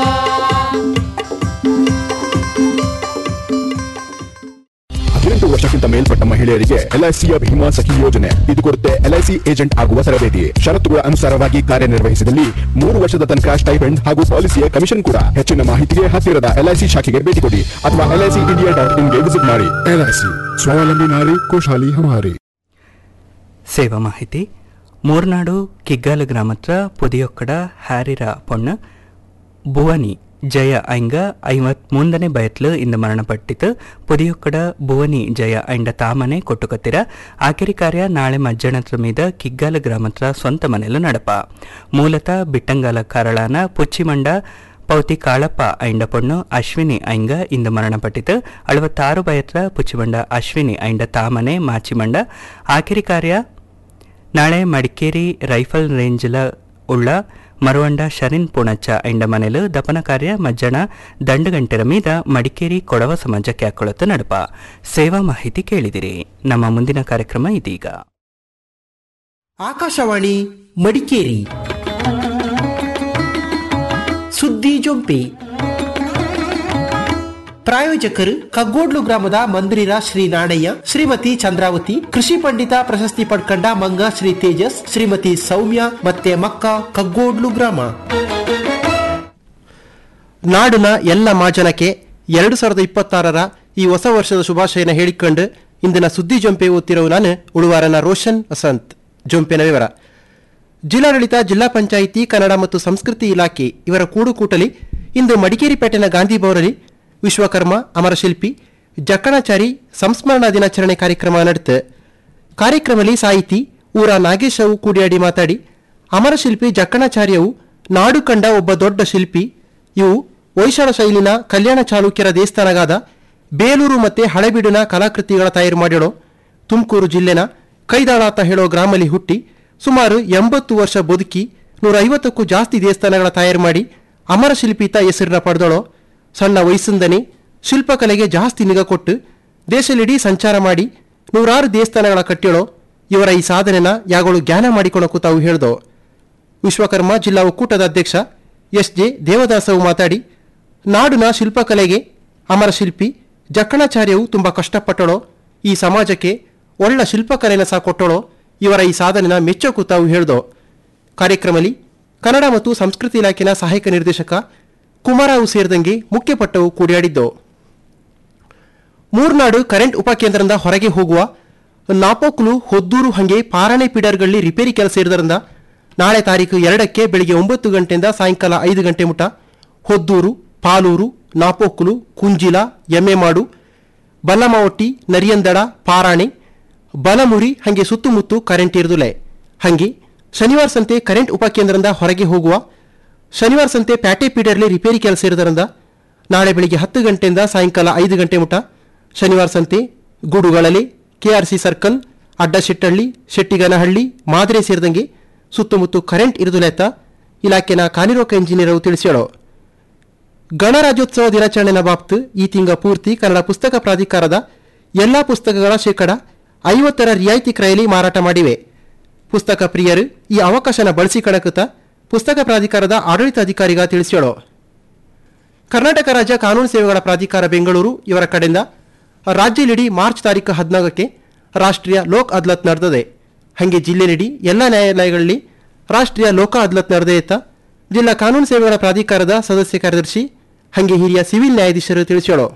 ಹದಿನೆಂಟು ವರ್ಷಕ್ಕಿಂತ ಮೇಲ್ಪಟ್ಟ ಮಹಿಳೆಯರಿಗೆ ಎಲ್ಐಸಿಯ ಭೀಮಾ ಸಖಿ ಯೋಜನೆ ಇದು ಕೊಡುತ್ತೆ ಎಲ್ಐಸಿ ಏಜೆಂಟ್ ಆಗುವ ತರಬೇತಿ ಷರತ್ತುಗಳ ಅನುಸಾರವಾಗಿ ಕಾರ್ಯನಿರ್ವಹಿಸಿದಲ್ಲಿ ಮೂರು ವರ್ಷದ ತನಕ ಸ್ಟೈಪೆಂಡ್ ಹಾಗೂ ಪಾಲಿಸಿಯ ಕಮಿಷನ್ ಕೂಡ ಹೆಚ್ಚಿನ ಮಾಹಿತಿಗೆ ಹತ್ತಿರದ ಎಲ್ಐಸಿ ಶಾಖೆಗೆ ಭೇಟಿ ಕೊಡಿ ಅಥವಾ ಎಲ್ಐಸಿ ಇಂಡಿಯಾ ಡಾಟ್ ಇನ್ಗೆ ವಿಸಿಟ್ ಮಾಡಿ ಎಲ್ಐಸಿ ಸ್ವಾವಲಂಬಿ ನಾರಿ ಖುಷಾಲಿ ಹಮಾರಿ ಸೇವಾ ಮಾಹಿತಿ ಮೂರ್ನಾಡು ಕಿಗ್ಗಾಲ ಗ್ರಾಮತ್ರ ಪುದಿಯೊಕ್ಕಡ ಹ್ಯಾರಿರ ಪೊಣ್ಣ ಭುವನಿ ಜಯ ಐಂಗ ಐವತ್ ಮೂಂದನೇ ಬಯತ್ಲು ಇಂದು ಮರಣಪಟ್ಟಿತು ಪುದಿಯೊಕ್ಕಡ ಭುವನಿ ಜಯ ಐಂಡ ತಾಮನೆ ಕೊಟ್ಟುಕತ್ತಿರ ಆಕೆರಿ ಕಾರ್ಯ ನಾಳೆ ಮಜ್ಜನತ್ರ ಮೀದ ಕಿಗ್ಗಾಲ ಗ್ರಾಮತ್ರ ಸ್ವಂತ ಮನೆಲು ನಡಪ ಮೂಲತಃ ಬಿಟ್ಟಂಗಾಲ ಕಾರಳಾನ ಪುಚ್ಚಿಮಂಡ ಪೌತಿ ಕಾಳಪ್ಪ ಐಂಡ ಪೊಣ್ಣು ಅಶ್ವಿನಿ ಐಂಗ ಇಂದು ಮರಣಪಟ್ಟಿತು ಅಳವತ್ತಾರು ಬಯತ್ರ ಪುಚ್ಚಿಮಂಡ ಅಶ್ವಿನಿ ಐಂಡ ತಾಮನೆ ಮಾಚಿಮಂಡ ಆಕೆರಿ ಕಾರ್ಯ ನಾಳೆ ಮಡಿಕೇರಿ ರೈಫಲ್ ರೇಂಜ್ಲ ಉಳ್ಳ ಮರುವಂಡ ಶರಿನ್ ಪುಣಚ್ಚ ಎಂಡ ಮನೆಲು ದಪನ ಕಾರ್ಯ ಮಜ್ಜನ ದಂಡುಗಂಟೆರ ಮೀದ ಮಡಿಕೇರಿ ಕೊಡವ ಸಮಾಜಕ್ಕೆ ಹಾಕೊಳ್ಳುತ್ತ ನಡುಪ ಸೇವಾ ಮಾಹಿತಿ ಕೇಳಿದಿರಿ ನಮ್ಮ ಮುಂದಿನ ಕಾರ್ಯಕ್ರಮ ಇದೀಗ ಆಕಾಶವಾಣಿ ಮಡಿಕೇರಿ ಸುದ್ದಿ ಜೊಂಪಿ ಪ್ರಾಯೋಜಕರು ಕಗ್ಗೋಡ್ಲು ಗ್ರಾಮದ ಮಂದಿರ ಶ್ರೀ ನಾಣಯ್ಯ ಶ್ರೀಮತಿ ಚಂದ್ರಾವತಿ ಕೃಷಿ ಪಂಡಿತ ಪ್ರಶಸ್ತಿ ಪಡ್ಕಂಡ ಮಂಗ ಶ್ರೀ ತೇಜಸ್ ಶ್ರೀಮತಿ ಸೌಮ್ಯ ಮತ್ತೆ ಮಕ್ಕ ಕಗ್ಗೋಡ್ಲು ಗ್ರಾಮ ನಾಡಿನ ಎಲ್ಲ ಮಾಜನಕ್ಕೆ ಎರಡು ಸಾವಿರದ ಇಪ್ಪತ್ತಾರರ ಈ ಹೊಸ ವರ್ಷದ ಶುಭಾಶಯನ ಹೇಳಿಕೊಂಡು ಇಂದಿನ ಸುದ್ದಿ ಜೊಂಪೆ ಓದ್ತಿರೋ ನಾನು ಉಳುವಾರನ ರೋಷನ್ ವಸಂತ್ ಜೊಂಪೆನ ವಿವರ ಜಿಲ್ಲಾಡಳಿತ ಜಿಲ್ಲಾ ಪಂಚಾಯಿತಿ ಕನ್ನಡ ಮತ್ತು ಸಂಸ್ಕೃತಿ ಇಲಾಖೆ ಇವರ ಕೂಡುಕೂಟಲಿ ಇಂದು ಮಡಿಕೇರಿ ಪೇಟೆನ ಗಾಂಧಿ ಭವನದಲ್ಲಿ ವಿಶ್ವಕರ್ಮ ಅಮರಶಿಲ್ಪಿ ಜಕ್ಕಣಾಚಾರಿ ಸಂಸ್ಮರಣಾ ದಿನಾಚರಣೆ ಕಾರ್ಯಕ್ರಮ ನಡೆತು ಕಾರ್ಯಕ್ರಮದಲ್ಲಿ ಸಾಹಿತಿ ಊರ ನಾಗೇಶ್ ಅವು ಕೂಡಿಯಾಡಿ ಮಾತಾಡಿ ಅಮರಶಿಲ್ಪಿ ಜಕ್ಕಣಾಚಾರ್ಯವು ನಾಡು ಕಂಡ ಒಬ್ಬ ದೊಡ್ಡ ಶಿಲ್ಪಿ ಇವು ಹೊಯ್ಸಳ ಶೈಲಿನ ಕಲ್ಯಾಣ ಚಾಲುಕ್ಯರ ದೇವಸ್ಥಾನಗಾದ ಬೇಲೂರು ಮತ್ತೆ ಹಳೆಬೀಡಿನ ಕಲಾಕೃತಿಗಳ ತಯಾರು ಮಾಡಿಡೋ ತುಮಕೂರು ಜಿಲ್ಲೆನ ಕೈದಾಳಾತ ಹೇಳೋ ಗ್ರಾಮಲ್ಲಿ ಹುಟ್ಟಿ ಸುಮಾರು ಎಂಬತ್ತು ವರ್ಷ ಬದುಕಿ ನೂರ ಐವತ್ತಕ್ಕೂ ಜಾಸ್ತಿ ದೇವಸ್ಥಾನಗಳ ತಯಾರು ಮಾಡಿ ಅಮರಶಿಲ್ಪಿತ ಹೆಸರನ್ನ ಪಡೆದಳೋ ಸಣ್ಣ ವಯಸ್ಸಿಂದನೇ ಶಿಲ್ಪಕಲೆಗೆ ಜಾಸ್ತಿ ನಿಗಾ ಕೊಟ್ಟು ದೇಶಲಿಡೀ ಸಂಚಾರ ಮಾಡಿ ನೂರಾರು ದೇವಸ್ಥಾನಗಳ ಕಟ್ಟಿಳೋ ಇವರ ಈ ಸಾಧನೆನ ಯಾಗಳು ಜ್ಞಾನ ಮಾಡಿಕೊಳಕ್ಕೂ ತಾವು ಹೇಳ್ದೋ ವಿಶ್ವಕರ್ಮ ಜಿಲ್ಲಾ ಒಕ್ಕೂಟದ ಅಧ್ಯಕ್ಷ ಎಸ್ ಜೆ ದೇವದಾಸವು ಮಾತಾಡಿ ನಾಡಿನ ಶಿಲ್ಪಕಲೆಗೆ ಅಮರಶಿಲ್ಪಿ ಜಕ್ಕಣಾಚಾರ್ಯವು ತುಂಬ ಕಷ್ಟಪಟ್ಟಳೋ ಈ ಸಮಾಜಕ್ಕೆ ಒಳ್ಳ ಶಿಲ್ಪಕಲೆನ ಸಹ ಕೊಟ್ಟಳೋ ಇವರ ಈ ಸಾಧನೆನ ಮೆಚ್ಚೋಕು ತಾವು ಹೇಳ್ದೋ ಕಾರ್ಯಕ್ರಮದಲ್ಲಿ ಕನ್ನಡ ಮತ್ತು ಸಂಸ್ಕೃತಿ ಇಲಾಖೆನ ಸಹಾಯಕ ನಿರ್ದೇಶಕ ಕುಮಾರಾವು ಸೇರಿದಂಗೆ ಮುಖ್ಯಪಟ್ಟವು ಕೂಡಿಯಾಡಿದ್ದು ಮೂರ್ನಾಡು ಕರೆಂಟ್ ಉಪಕೇಂದ್ರದಿಂದ ಹೊರಗೆ ಹೋಗುವ ನಾಪೋಕ್ಲು ಹೊದ್ದೂರು ಹಂಗೆ ಪಾರಣೆ ಪಿಡರ್ಗಳಲ್ಲಿ ರಿಪೇರಿ ಕೆಲಸ ಇರೋದ್ರಿಂದ ನಾಳೆ ತಾರೀಕು ಎರಡಕ್ಕೆ ಬೆಳಿಗ್ಗೆ ಒಂಬತ್ತು ಗಂಟೆಯಿಂದ ಸಾಯಂಕಾಲ ಐದು ಗಂಟೆ ಮುಟ ಹೊದ್ದೂರು ಪಾಲೂರು ನಾಪೋಕ್ಲು ಕುಂಜಿಲ ಎಮ್ಮೆಮಾಡು ಬಲ್ಲಮವಟ್ಟಿ ನರಿಯಂದಡ ಪಾರಾಣೆ ಬಲಮುರಿ ಹಂಗೆ ಸುತ್ತಮುತ್ತು ಕರೆಂಟ್ ಇರುದುಲೆ ಹಂಗೆ ಶನಿವಾರ ಸಂತೆ ಕರೆಂಟ್ ಉಪಕೇಂದ್ರದಿಂದ ಹೊರಗೆ ಹೋಗುವ ಶನಿವಾರ ಸಂತೆ ಪ್ಯಾಟೆ ಪೀಡರ್ಲಿ ರಿಪೇರಿ ಕೆಲಸ ಇರೋದ್ರಿಂದ ನಾಳೆ ಬೆಳಿಗ್ಗೆ ಹತ್ತು ಗಂಟೆಯಿಂದ ಸಾಯಂಕಾಲ ಐದು ಗಂಟೆ ಮುಟ ಶನಿವಾರ ಸಂತೆ ಗೂಡುಗಳಲ್ಲಿ ಕೆಆರ್ಸಿ ಸರ್ಕಲ್ ಅಡ್ಡಶೆಟ್ಟಹಳ್ಳಿ ಶೆಟ್ಟಿಗನಹಳ್ಳಿ ಮಾದ್ರೆ ಸೇರಿದಂಗೆ ಸುತ್ತಮುತ್ತ ಕರೆಂಟ್ ಇರುದುಲೆತ್ತ ಇಲಾಖೆನ ಕಾರ್ಯರೋಕ ಇಂಜಿನಿಯರ್ ತಿಳಿಸ್ಯಾಳೋ ಗಣರಾಜ್ಯೋತ್ಸವ ದಿನಾಚರಣೆನ ಬಾಬ್ತು ಈ ತಿಂಗ ಪೂರ್ತಿ ಕನ್ನಡ ಪುಸ್ತಕ ಪ್ರಾಧಿಕಾರದ ಎಲ್ಲಾ ಪುಸ್ತಕಗಳ ಶೇಕಡ ಐವತ್ತರ ರಿಯಾಯಿತಿ ಕ್ರಯಲಿ ಮಾರಾಟ ಮಾಡಿವೆ ಪುಸ್ತಕ ಪ್ರಿಯರು ಈ ಅವಕಾಶನ ಬಳಸಿಕೊಳ್ಳಕುತ್ತ ಪುಸ್ತಕ ಪ್ರಾಧಿಕಾರದ ಆಡಳಿತಾಧಿಕಾರಿಗ ತಿಳಿಸ್ಯಾಳೋ ಕರ್ನಾಟಕ ರಾಜ್ಯ ಕಾನೂನು ಸೇವೆಗಳ ಪ್ರಾಧಿಕಾರ ಬೆಂಗಳೂರು ಇವರ ಕಡೆಯಿಂದ ರಾಜ್ಯಲಿಡಿ ಮಾರ್ಚ್ ತಾರೀಕು ಹದಿನಾಲ್ಕಕ್ಕೆ ರಾಷ್ಟ್ರೀಯ ಲೋಕ್ ಅದಾಲತ್ ನಡೆದಿದೆ ಹಾಗೆ ಜಿಲ್ಲೆಲಿಡಿ ಎಲ್ಲ ನ್ಯಾಯಾಲಯಗಳಲ್ಲಿ ರಾಷ್ಟ್ರೀಯ ಲೋಕ ಅದಾಲತ್ ನಡೆದೆಯತ್ತ ಜಿಲ್ಲಾ ಕಾನೂನು ಸೇವೆಗಳ ಪ್ರಾಧಿಕಾರದ ಸದಸ್ಯ ಕಾರ್ಯದರ್ಶಿ ಹಾಗೆ ಹಿರಿಯ ಸಿವಿಲ್ ನ್ಯಾಯಾಧೀಶರು ತಿಳಿಸ್ಯಾಳು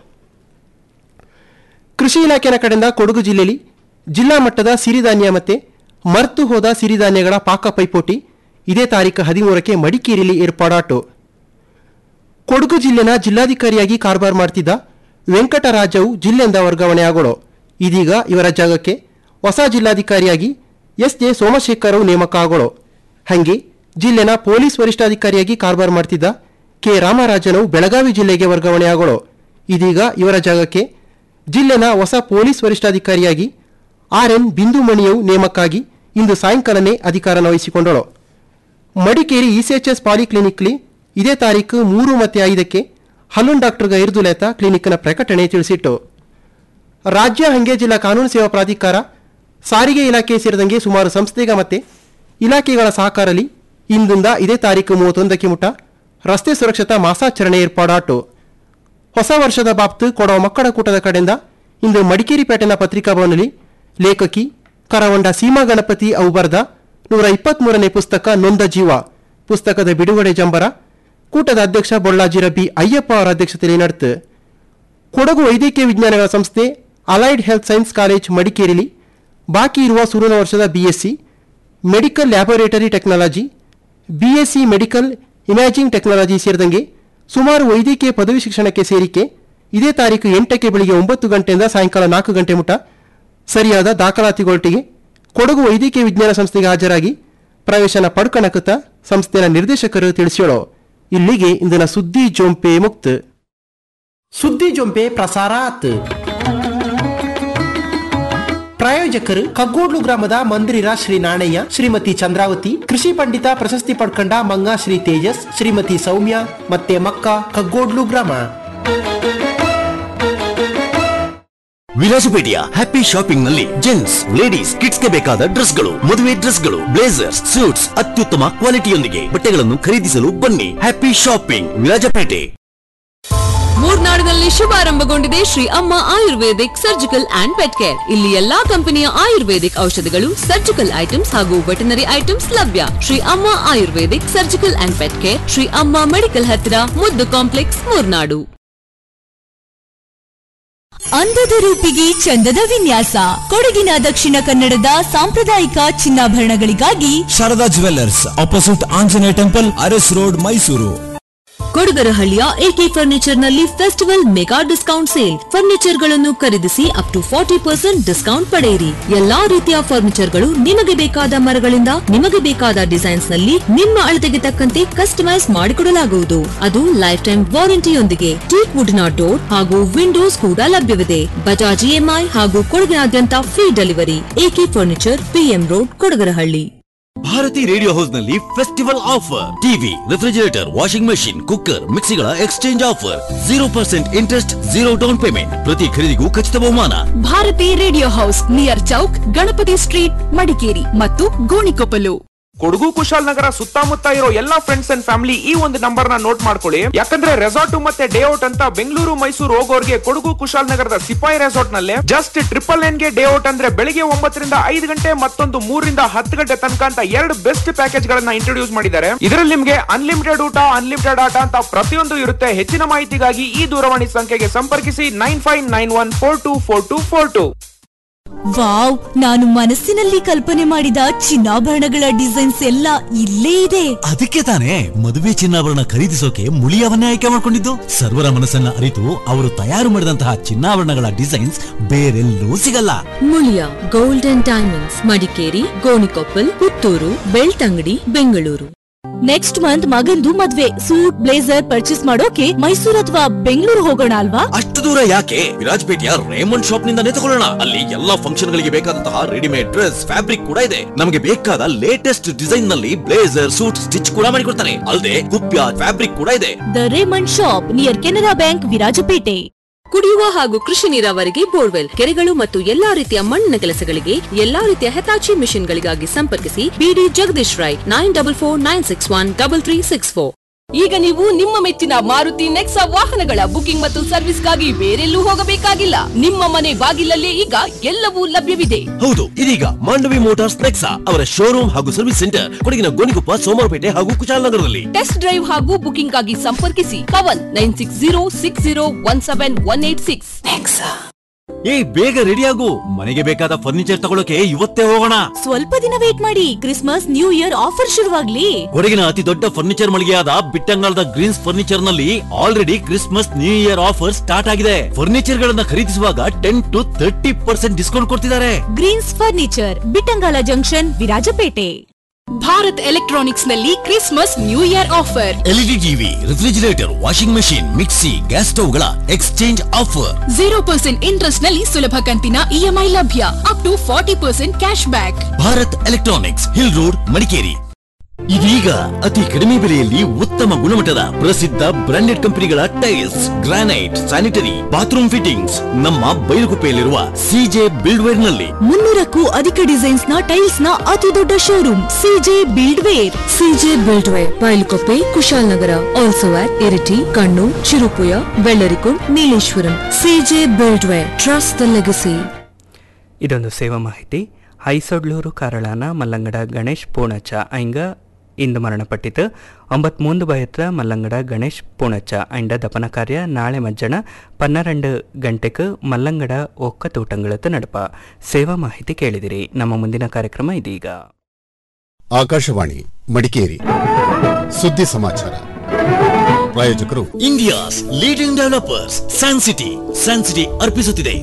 ಕೃಷಿ ಇಲಾಖೆಯ ಕಡೆಯಿಂದ ಕೊಡಗು ಜಿಲ್ಲೆಯಲ್ಲಿ ಜಿಲ್ಲಾ ಮಟ್ಟದ ಸಿರಿಧಾನ್ಯ ಮತ್ತೆ ಮರ್ತು ಹೋದ ಸಿರಿಧಾನ್ಯಗಳ ಪಾಕ ಪೈಪೋಟಿ ಇದೇ ತಾರೀಕು ಹದಿಮೂರಕ್ಕೆ ಮಡಿಕೇರಿಯಲ್ಲಿ ಏರ್ಪಾಡಾಟು ಕೊಡಗು ಜಿಲ್ಲೆನ ಜಿಲ್ಲಾಧಿಕಾರಿಯಾಗಿ ಕಾರ್ಬಾರ್ ಮಾಡ್ತಿದ್ದ ವೆಂಕಟರಾಜವು ಜಿಲ್ಲೆಯಿಂದ ವರ್ಗಾವಣೆಯಾಗೋಳು ಇದೀಗ ಇವರ ಜಾಗಕ್ಕೆ ಹೊಸ ಜಿಲ್ಲಾಧಿಕಾರಿಯಾಗಿ ಎಸ್ ಜೆ ಸೋಮಶೇಖರವು ನೇಮಕ ಆಗೋಳು ಹಾಗೆ ಜಿಲ್ಲೆನ ಪೊಲೀಸ್ ವರಿಷ್ಠಾಧಿಕಾರಿಯಾಗಿ ಕಾರ್ಬಾರ್ ಮಾಡ್ತಿದ್ದ ಕೆ ರಾಮರಾಜನವು ಬೆಳಗಾವಿ ಜಿಲ್ಲೆಗೆ ವರ್ಗಾವಣೆಯಾಗೋಳು ಇದೀಗ ಇವರ ಜಾಗಕ್ಕೆ ಜಿಲ್ಲೆನ ಹೊಸ ಪೊಲೀಸ್ ವರಿಷ್ಠಾಧಿಕಾರಿಯಾಗಿ ಆರ್ ಎನ್ ಬಿಂದುಮಣಿಯವು ನೇಮಕ್ಕಾಗಿ ಇಂದು ಸಾಯಂಕಾಲನೇ ಅಧಿಕಾರನ ವಹಿಸಿಕೊಂಡಳು ಮಡಿಕೇರಿ ಇಸಿಎಚ್ಎಸ್ ಪಾಲಿಕ್ಲಿನಿಕ್ಲಿ ಇದೇ ತಾರೀಕು ಮೂರು ಮತ್ತು ಐದಕ್ಕೆ ಹಲ್ಲುನ್ ಡಾಕ್ಟರ್ ಇರ್ದುಲೇತ ಕ್ಲಿನಿಕ್ನ ಪ್ರಕಟಣೆ ತಿಳಿಸಿಟ್ಟು ರಾಜ್ಯ ಹಂಗೆ ಜಿಲ್ಲಾ ಕಾನೂನು ಸೇವಾ ಪ್ರಾಧಿಕಾರ ಸಾರಿಗೆ ಇಲಾಖೆ ಸೇರಿದಂಗೆ ಸುಮಾರು ಸಂಸ್ಥೆಗ ಮತ್ತೆ ಇಲಾಖೆಗಳ ಸಹಕಾರದಲ್ಲಿ ಇಂದಿಂದ ಇದೇ ತಾರೀಕು ಮೂವತ್ತೊಂದಕ್ಕೆ ಮುಟ ರಸ್ತೆ ಸುರಕ್ಷತಾ ಮಾಸಾಚರಣೆ ಏರ್ಪಾಡಾಟು ಹೊಸ ವರ್ಷದ ಬಾಬ್ತು ಕೊಡವ ಮಕ್ಕಳ ಕೂಟದ ಕಡೆಯಿಂದ ಇಂದು ಮಡಿಕೇರಿ ಪೇಟೆನ ಪತ್ರಿಕಾ ಭವನದಲ್ಲಿ ಲೇಖಕಿ ಕರವಂಡ ಸೀಮಾ ಗಣಪತಿ ಅವು ಬರೆದ ನೂರ ಇಪ್ಪತ್ಮೂರನೇ ಪುಸ್ತಕ ನೊಂದ ಜೀವ ಪುಸ್ತಕದ ಬಿಡುಗಡೆ ಜಂಬರ ಕೂಟದ ಅಧ್ಯಕ್ಷ ಬೊಳ್ಳಾಜಿರ ಬಿ ಅಯ್ಯಪ್ಪ ಅವರ ಅಧ್ಯಕ್ಷತೆಯಲ್ಲಿ ನಡೆತು ಕೊಡಗು ವೈದ್ಯಕೀಯ ವಿಜ್ಞಾನಗಳ ಸಂಸ್ಥೆ ಅಲೈಡ್ ಹೆಲ್ತ್ ಸೈನ್ಸ್ ಕಾಲೇಜ್ ಮಡಿಕೇರಿಲಿ ಬಾಕಿ ಇರುವ ಸುರುನ ವರ್ಷದ BSc medical laboratory technology BSc medical imaging technology ಸೇರಿದಂಗೆ ಸುಮಾರು ವೈದ್ಯಕೀಯ ಪದವಿ ಶಿಕ್ಷಣಕ್ಕೆ ಸೇರಿಕೆ ಇದೇ ತಾರೀಕು ಎಂಟಕ್ಕೆ ಬೆಳಿಗ್ಗೆ ಒಂಬತ್ತು ಗಂಟೆಯಿಂದ ಸಾಯಂಕಾಲ ನಾಲ್ಕು ಗಂಟೆ ಮುಟ ಸರಿಯಾದ ದಾಖಲಾತಿಗೊಟ್ಟಿಗೆ ಕೊಡಗು ವೈದ್ಯಕೀಯ ವಿಜ್ಞಾನ ಸಂಸ್ಥೆಗೆ ಹಾಜರಾಗಿ ಪ್ರವೇಶನ ಪಡ್ಕಣಕುತ್ತ ಸಂಸ್ಥೆಯ ನಿರ್ದೇಶಕರು ತಿಳಿಸ್ಯಾಳು ಇಲ್ಲಿಗೆ ಇಂದಿನ ಸುದ್ದಿ ಜೊಂಪೆ ಮುಕ್ತ ಸುದ್ದಿ ಜೊಂಪೆ ಪ್ರಸಾರ ಆತ್ ಪ್ರಾಯೋಜಕರು ಕಗ್ಗೋಡ್ಲು ಗ್ರಾಮದ ಮಂದಿರ ಶ್ರೀ ನಾಣಯ್ಯ ಶ್ರೀಮತಿ ಚಂದ್ರಾವತಿ ಕೃಷಿ ಪಂಡಿತ ಪ್ರಶಸ್ತಿ ಪಡ್ಕೊಂಡ ಮಂಗ ಶ್ರೀ ತೇಜಸ್ ಶ್ರೀಮತಿ ಸೌಮ್ಯ ಮತ್ತೆ ಮಕ್ಕ ಕಗ್ಗೋಡ್ಲು ಗ್ರಾಮ ವಿರಾಜಪೇಟೆಯ ಹ್ಯಾಪಿ ಶಾಪಿಂಗ್ ನಲ್ಲಿ ಜೆಂಟ್ಸ್ ಲೇಡೀಸ್ ಕಿಡ್ಸ್ ಗೆ ಬೇಕಾದ ಡ್ರೆಸ್ ಗಳು ಮದುವೆ ಡ್ರೆಸ್ ಗಳು ಬ್ಲೇಸರ್ಸ್ ಸೂಟ್ಸ್ ಅತ್ಯುತ್ತಮ ಕ್ವಾಲಿಟಿಯೊಂದಿಗೆ ಬಟ್ಟೆಗಳನ್ನು ಖರೀದಿಸಲು ಬನ್ನಿ ಹ್ಯಾಪಿ ಶಾಪಿಂಗ್ ವಿರಾಜಪೇಟೆ ಮೂರ್ನಾಡಿನಲ್ಲಿ ಶುಭಾರಂಭಗೊಂಡಿದೆ Shri Amma ayurvedic surgical and pet care ಇಲ್ಲಿ ಎಲ್ಲಾ ಕಂಪನಿಯ ಆಯುರ್ವೇದಿಕ್ ಔಷಧಿಗಳು ಸರ್ಜಿಕಲ್ ಐಟಮ್ಸ್ ಹಾಗೂ ವೆಟನರಿ ಐಟಮ್ಸ್ ಲಭ್ಯ Shri Amma ayurvedic surgical and pet care Shri Amma medical ಹತ್ತಿರ ಮುದ್ದು ಕಾಂಪ್ಲೆಕ್ಸ್ ಮೂರ್ನಾಡು ಅಂದದ ರೂಪಿಗೆ ಚಂದದ ವಿನ್ಯಾಸ ಕೊಡಗಿನ ದಕ್ಷಿಣ ಕನ್ನಡದ ಸಾಂಪ್ರದಾಯಿಕ ಚಿನ್ನಾಭರಣಗಳಿಗಾಗಿ Sharada jewellers opposite Anjaneya temple Aras road Mysuru ಕೊಡಗರಹಳ್ಳಿಯ ಎಕೆ ಫರ್ನಿಚರ್ ನಲ್ಲಿ festival mega discount sale furniture ಗಳನ್ನು ಖರೀದಿಸಿ up to forty percent discount ಪಡೆಯಿರಿ ಎಲ್ಲಾ ರೀತಿಯ ಫರ್ನಿಚರ್ ಗಳು ನಿಮಗೆ ಬೇಕಾದ ಮರಗಳಿಂದ ನಿಮಗೆ ಬೇಕಾದ ಡಿಸೈನ್ಸ್ ನಲ್ಲಿ ನಿಮ್ಮ ಅಳತೆಗೆ ತಕ್ಕಂತೆ ಕಸ್ಟಮೈಸ್ ಮಾಡಿಕೊಡಲಾಗುವುದು ಅದು ಲೈಫ್ ಟೈಮ್ ವಾರಂಟಿಯೊಂದಿಗೆ ಟೀಕ್ ವುಡ್ನ ಡೋರ್ ಹಾಗೂ ವಿಂಡೋಸ್ ಕೂಡ ಲಭ್ಯವಿದೆ ಬಜಾಜ್ ಇಎಂಐ ಹಾಗೂ ಕೊಡಗಿನಾದ್ಯಂತ free delivery AK furniture PM road Kodagarahalli Bharati radio house ನಲ್ಲಿ festival offer TV refrigerator washing machine cooker ಮಿಕ್ಸಿಗಳ exchange offer zero percent interest zero down payment ಪ್ರತಿ ಖರೀದಿಗೂ ಖಚಿತ ಬಹುಮಾನ Bharati radio house near Chowk Ganapati street Madikeri ಮತ್ತು ಗೋಣಿಕೊಪ್ಪಲು ಕೊಡಗು ಕುಶಾಲನಗರ ಸುತ್ತಮುತ್ತ ಇರೋ ಎಲ್ಲಾ ಫ್ರೆಂಡ್ಸ್ ಅಂಡ್ ಫ್ಯಾಮಿಲಿ ಈ ಒಂದು ನಂಬರ್ ನ ನೋಟ್ ಮಾಡ್ಕೊಳ್ಳಿ ಯಾಕಂದ್ರೆ ರೆಸಾರ್ಟ್ ಮತ್ತೆ ಡೇ ಔಟ್ ಅಂತ ಬೆಂಗಳೂರು ಮೈಸೂರು ಹೋಗೋರ್ಗೆ ಕೊಡಗು ಕುಶಾಲನಗರದ ಸಿಪಾಯಿ ರೆಸಾರ್ಟ್ ನಲ್ಲಿ ಜಸ್ಟ್ ಟ್ರಿಪಲ್ ನೈನ್ ಗೆ ಡೇ ಔಟ್ ಅಂದ್ರೆ ಬೆಳಿಗ್ಗೆ ಒಂಬತ್ತರಿಂದ ಐದು ಗಂಟೆ ಮತ್ತೊಂದು ಮೂರರಿಂದ ಹತ್ತು ಗಂಟೆ ತನಕ ಅಂತ ಎರಡು ಬೆಸ್ಟ್ ಪ್ಯಾಕೇಜ್ ಗಳನ್ನ ಇಂಟ್ರೊಡ್ಯೂಸ್ ಮಾಡಿದ್ದಾರೆ ಇದರಲ್ಲಿ ನಿಮ್ಗೆ ಅನ್ಲಿಮಿಟೆಡ್ ಊಟ ಅನ್ಲಿಮಿಟೆಡ್ ಆಟ ಅಂತ ಪ್ರತಿಯೊಂದು ಇರುತ್ತೆ ಹೆಚ್ಚಿನ ಮಾಹಿತಿಗಾಗಿ ಈ ದೂರವಾಣಿ ಸಂಖ್ಯೆಗೆ ಸಂಪರ್ಕಿಸಿ nine five nine one four two four two four two wow ನಾನು ಮನಸ್ಸಿನಲ್ಲಿ ಕಲ್ಪನೆ ಮಾಡಿದ ಚಿನ್ನಾಭರಣಗಳ ಡಿಸೈನ್ಸ್ ಎಲ್ಲ ಇಲ್ಲೇ ಇದೆ ಅದಕ್ಕೆ ತಾನೇ ಮದುವೆ ಚಿನ್ನಾಭರಣ ಖರೀದಿಸೋಕೆ ಮುಳಿಯವನ್ನೇ ಆಯ್ಕೆ ಮಾಡಿಕೊಂಡಿದ್ದು ಸರ್ವರ ಮನಸ್ಸನ್ನ ಅರಿತು ಅವರು ತಯಾರು ಮಾಡಿದಂತಹ ಚಿನ್ನಾಭರಣಗಳ ಡಿಸೈನ್ಸ್ ಬೇರೆಲ್ಲೂ ಸಿಗಲ್ಲ Muliya gold and diamonds Madikeri Gonikoppal Puttur Belthangady Bengaluru next month ಮಗಂದು ಮದ್ವೆ ಸೂಟ್ ಬ್ಲೇಸರ್ ಪರ್ಚೇಸ್ ಮಾಡೋಕೆ ಮೈಸೂರು ಅಥವಾ ಬೆಂಗಳೂರು ಹೋಗೋಣ ಅಲ್ವಾ ಅಷ್ಟು ದೂರ ಯಾಕೆ ವಿರಾಜಪೇಟೆಯ ರೇಮಂಡ್ ಶಾಪ್ ನಿಂದಾನೇ ತಗೊಳ್ಳೋಣ ಅಲ್ಲಿ ಎಲ್ಲಾ ಫಂಕ್ಷನ್ ಗಳಿಗೆ ಬೇಕಾದಂತಹ ರೆಡಿಮೇಡ್ ಡ್ರೆಸ್ ಫ್ಯಾಬ್ರಿಕ್ ಕೂಡ ಇದೆ ನಮಗೆ ಬೇಕಾದ ಲೇಟೆಸ್ಟ್ ಡಿಸೈನ್ ನಲ್ಲಿ ಬ್ಲೇಸರ್ ಸೂಟ್ ಸ್ಟಿಚ್ ಕೂಡ ಮಾಡಿಕೊಡ್ತಾನೆ ಅಲ್ಲದೆ ಕುಪ್ಯ ಫ್ಯಾಬ್ರಿಕ್ ಕೂಡ ಇದೆ the Raymond shop near Canara bank Virajpet ಕುಡಿಯುವ ಹಾಗೂ ಕೃಷಿ ನೀರಾವರಿಗೆ ಬೋರ್ವೆಲ್ ಕೆರೆಗಳು ಮತ್ತು ಎಲ್ಲಾ ರೀತಿಯ ಮಣ್ಣಿನ ಕೆಲಸಗಳಿಗೆ ಎಲ್ಲಾ ರೀತಿಯ ಹೆತಾಚಿ ಮಿಷನ್ಗಳಿಗಾಗಿ ಸಂಪರ್ಕಿಸಿ BD Jagadish Rai nine double four nine six one double three six four ಈಗ ನೀವು ನಿಮ್ಮ ಮೆಚ್ಚಿನ ಮಾರುತಿ ನೆಕ್ಸಾ ವಾಹನಗಳ ಬುಕಿಂಗ್ ಮತ್ತು ಸರ್ವಿಸ್ಗಾಗಿ ಬೇರೆಲ್ಲೂ ಹೋಗಬೇಕಾಗಿಲ್ಲ ನಿಮ್ಮ ಮನೆ ಬಾಗಿಲಲ್ಲೇ ಈಗ ಎಲ್ಲವೂ ಲಭ್ಯವಿದೆ ಹೌದು ಇದೀಗ ಮಾಂಡವಿ ಮೋಟಾರ್ಸ್ ನೆಕ್ಸಾ ಅವರ ಶೋರೂಮ್ ಹಾಗೂ ಸರ್ವಿಸ್ ಸೆಂಟರ್ ಕೊಡಗಿನ ಗೋಣಿಕೊಪ್ಪ ಸೋಮವಾರಪೇಟೆ ಹಾಗೂ ಕುಶಾಲನಗರದಲ್ಲಿ ಟೆಸ್ಟ್ ಡ್ರೈವ್ ಹಾಗೂ ಬುಕಿಂಗ್ ಆಗಿ ಸಂಪರ್ಕಿಸಿ Pavan nine six zero six zero one seven one eight six ಏ ಬೇಗ ರೆಡಿ ಆಗು ಮನೆಗೆ ಬೇಕಾದ ಫರ್ನಿಚರ್ ತಗೊಳ್ಳೋಕೆ ಇವತ್ತೇ ಹೋಗೋಣ ಸ್ವಲ್ಪ ದಿನ ವೇಟ್ ಮಾಡಿ ಕ್ರಿಸ್ಮಸ್ ನ್ಯೂ ಇಯರ್ ಆಫರ್ ಶುರುವಾಗ್ಲಿ ಕೊಡಗಿನ ಅತಿ ದೊಡ್ಡ ಫರ್ನಿಚರ್ ಮಳಿಗೆಯಾದ ಬಿಟ್ಟಂಗಾಲದ ಗ್ರೀನ್ಸ್ ಫರ್ನಿಚರ್ ನಲ್ಲಿ already Christmas new year offer start ಆಗಿದೆ ಫರ್ನಿಚರ್ ಗಳನ್ನ ಖರೀದಿಸುವಾಗ ten to thirty percent discount ಕೊಡ್ತಿದ್ದಾರೆ Greens furniture Bittangala junction Virajpet Bharat electronics ನಲ್ಲಿ Christmas new year offer LED TV refrigerator washing machine mixie gas ಸ್ಟವ್ಗಳ exchange offer zero percent interest ನಲ್ಲಿ ಸುಲಭ ಕಂತಿನ EMI ಲಭ್ಯ up to forty percent cash back Bharat electronics hill road Madikeri ಇದೀಗ ಅತಿ ಕಡಿಮೆ ಬೆಲೆಯಲ್ಲಿ ಉತ್ತಮ ಗುಣಮಟ್ಟದ ಪ್ರಸಿದ್ಧ ಬ್ರಾಂಡೆಡ್ ಕಂಪನಿಗಳ tiles granite sanitary bathroom fittings ನಮ್ಮ ಬೈಲುಗುಪ್ಪೆಯಲ್ಲಿರುವ ಸಿಜೆ ಬಿಲ್ಡ್ವೇರ್ ನಲ್ಲಿ ಮುನ್ನೂರಕ್ಕೂ ಅಧಿಕ ಡಿಸೈನ್ಸ್ ನ ಟೈಲ್ಸ್ ನ ಅತಿ ದೊಡ್ಡ showroom CJ Buildware CJ Buildware Bylakuppe Kushalnagar also at Iritty Kannur Cherupuzha Vellarikund Nileshwaram CJ Buildware trust the legacy ಇದೊಂದು ಸೇವಾ ಮಾಹಿತಿ ಹೈಸೊಡ್ಲೂರು ಕಾರಳಾನ ಮಲ್ಲಂಗಡ ಗಣೇಶ್ ಪೂಣಚ್ಚ ಐಂಗ ಇಂದು ಮರಣಪಟ್ಟಿತು ಒಂಬತ್ ಮೂಂದು ಬಯತ್ರ ಮಲ್ಲಂಗಡ ಗಣೇಶ್ ಪೂಣಚ್ಚ ಐಂಡ ದಪನ ಕಾರ್ಯ ನಾಳೆ ಮಜ್ಜನ ಪನ್ನೆರಡು ಗಂಟೆಗೆ ಮಲ್ಲಂಗಡ ಒಕ್ಕ ತೂಟಂಗಳತ್ತು ನಡಪ ಸೇವಾ ಮಾಹಿತಿ ಕೇಳಿದಿರಿ ನಮ್ಮ ಮುಂದಿನ ಕಾರ್ಯಕ್ರಮ ಇದೀಗ ಆಕಾಶವಾಣಿ ಮಡಿಕೇರಿ ಸುದ್ದಿ ಸಮಾಚಾರ ಪ್ರಾಯೋಜಕರು India's leading developers San City San City ಅರ್ಪಿಸುತ್ತಿದೆ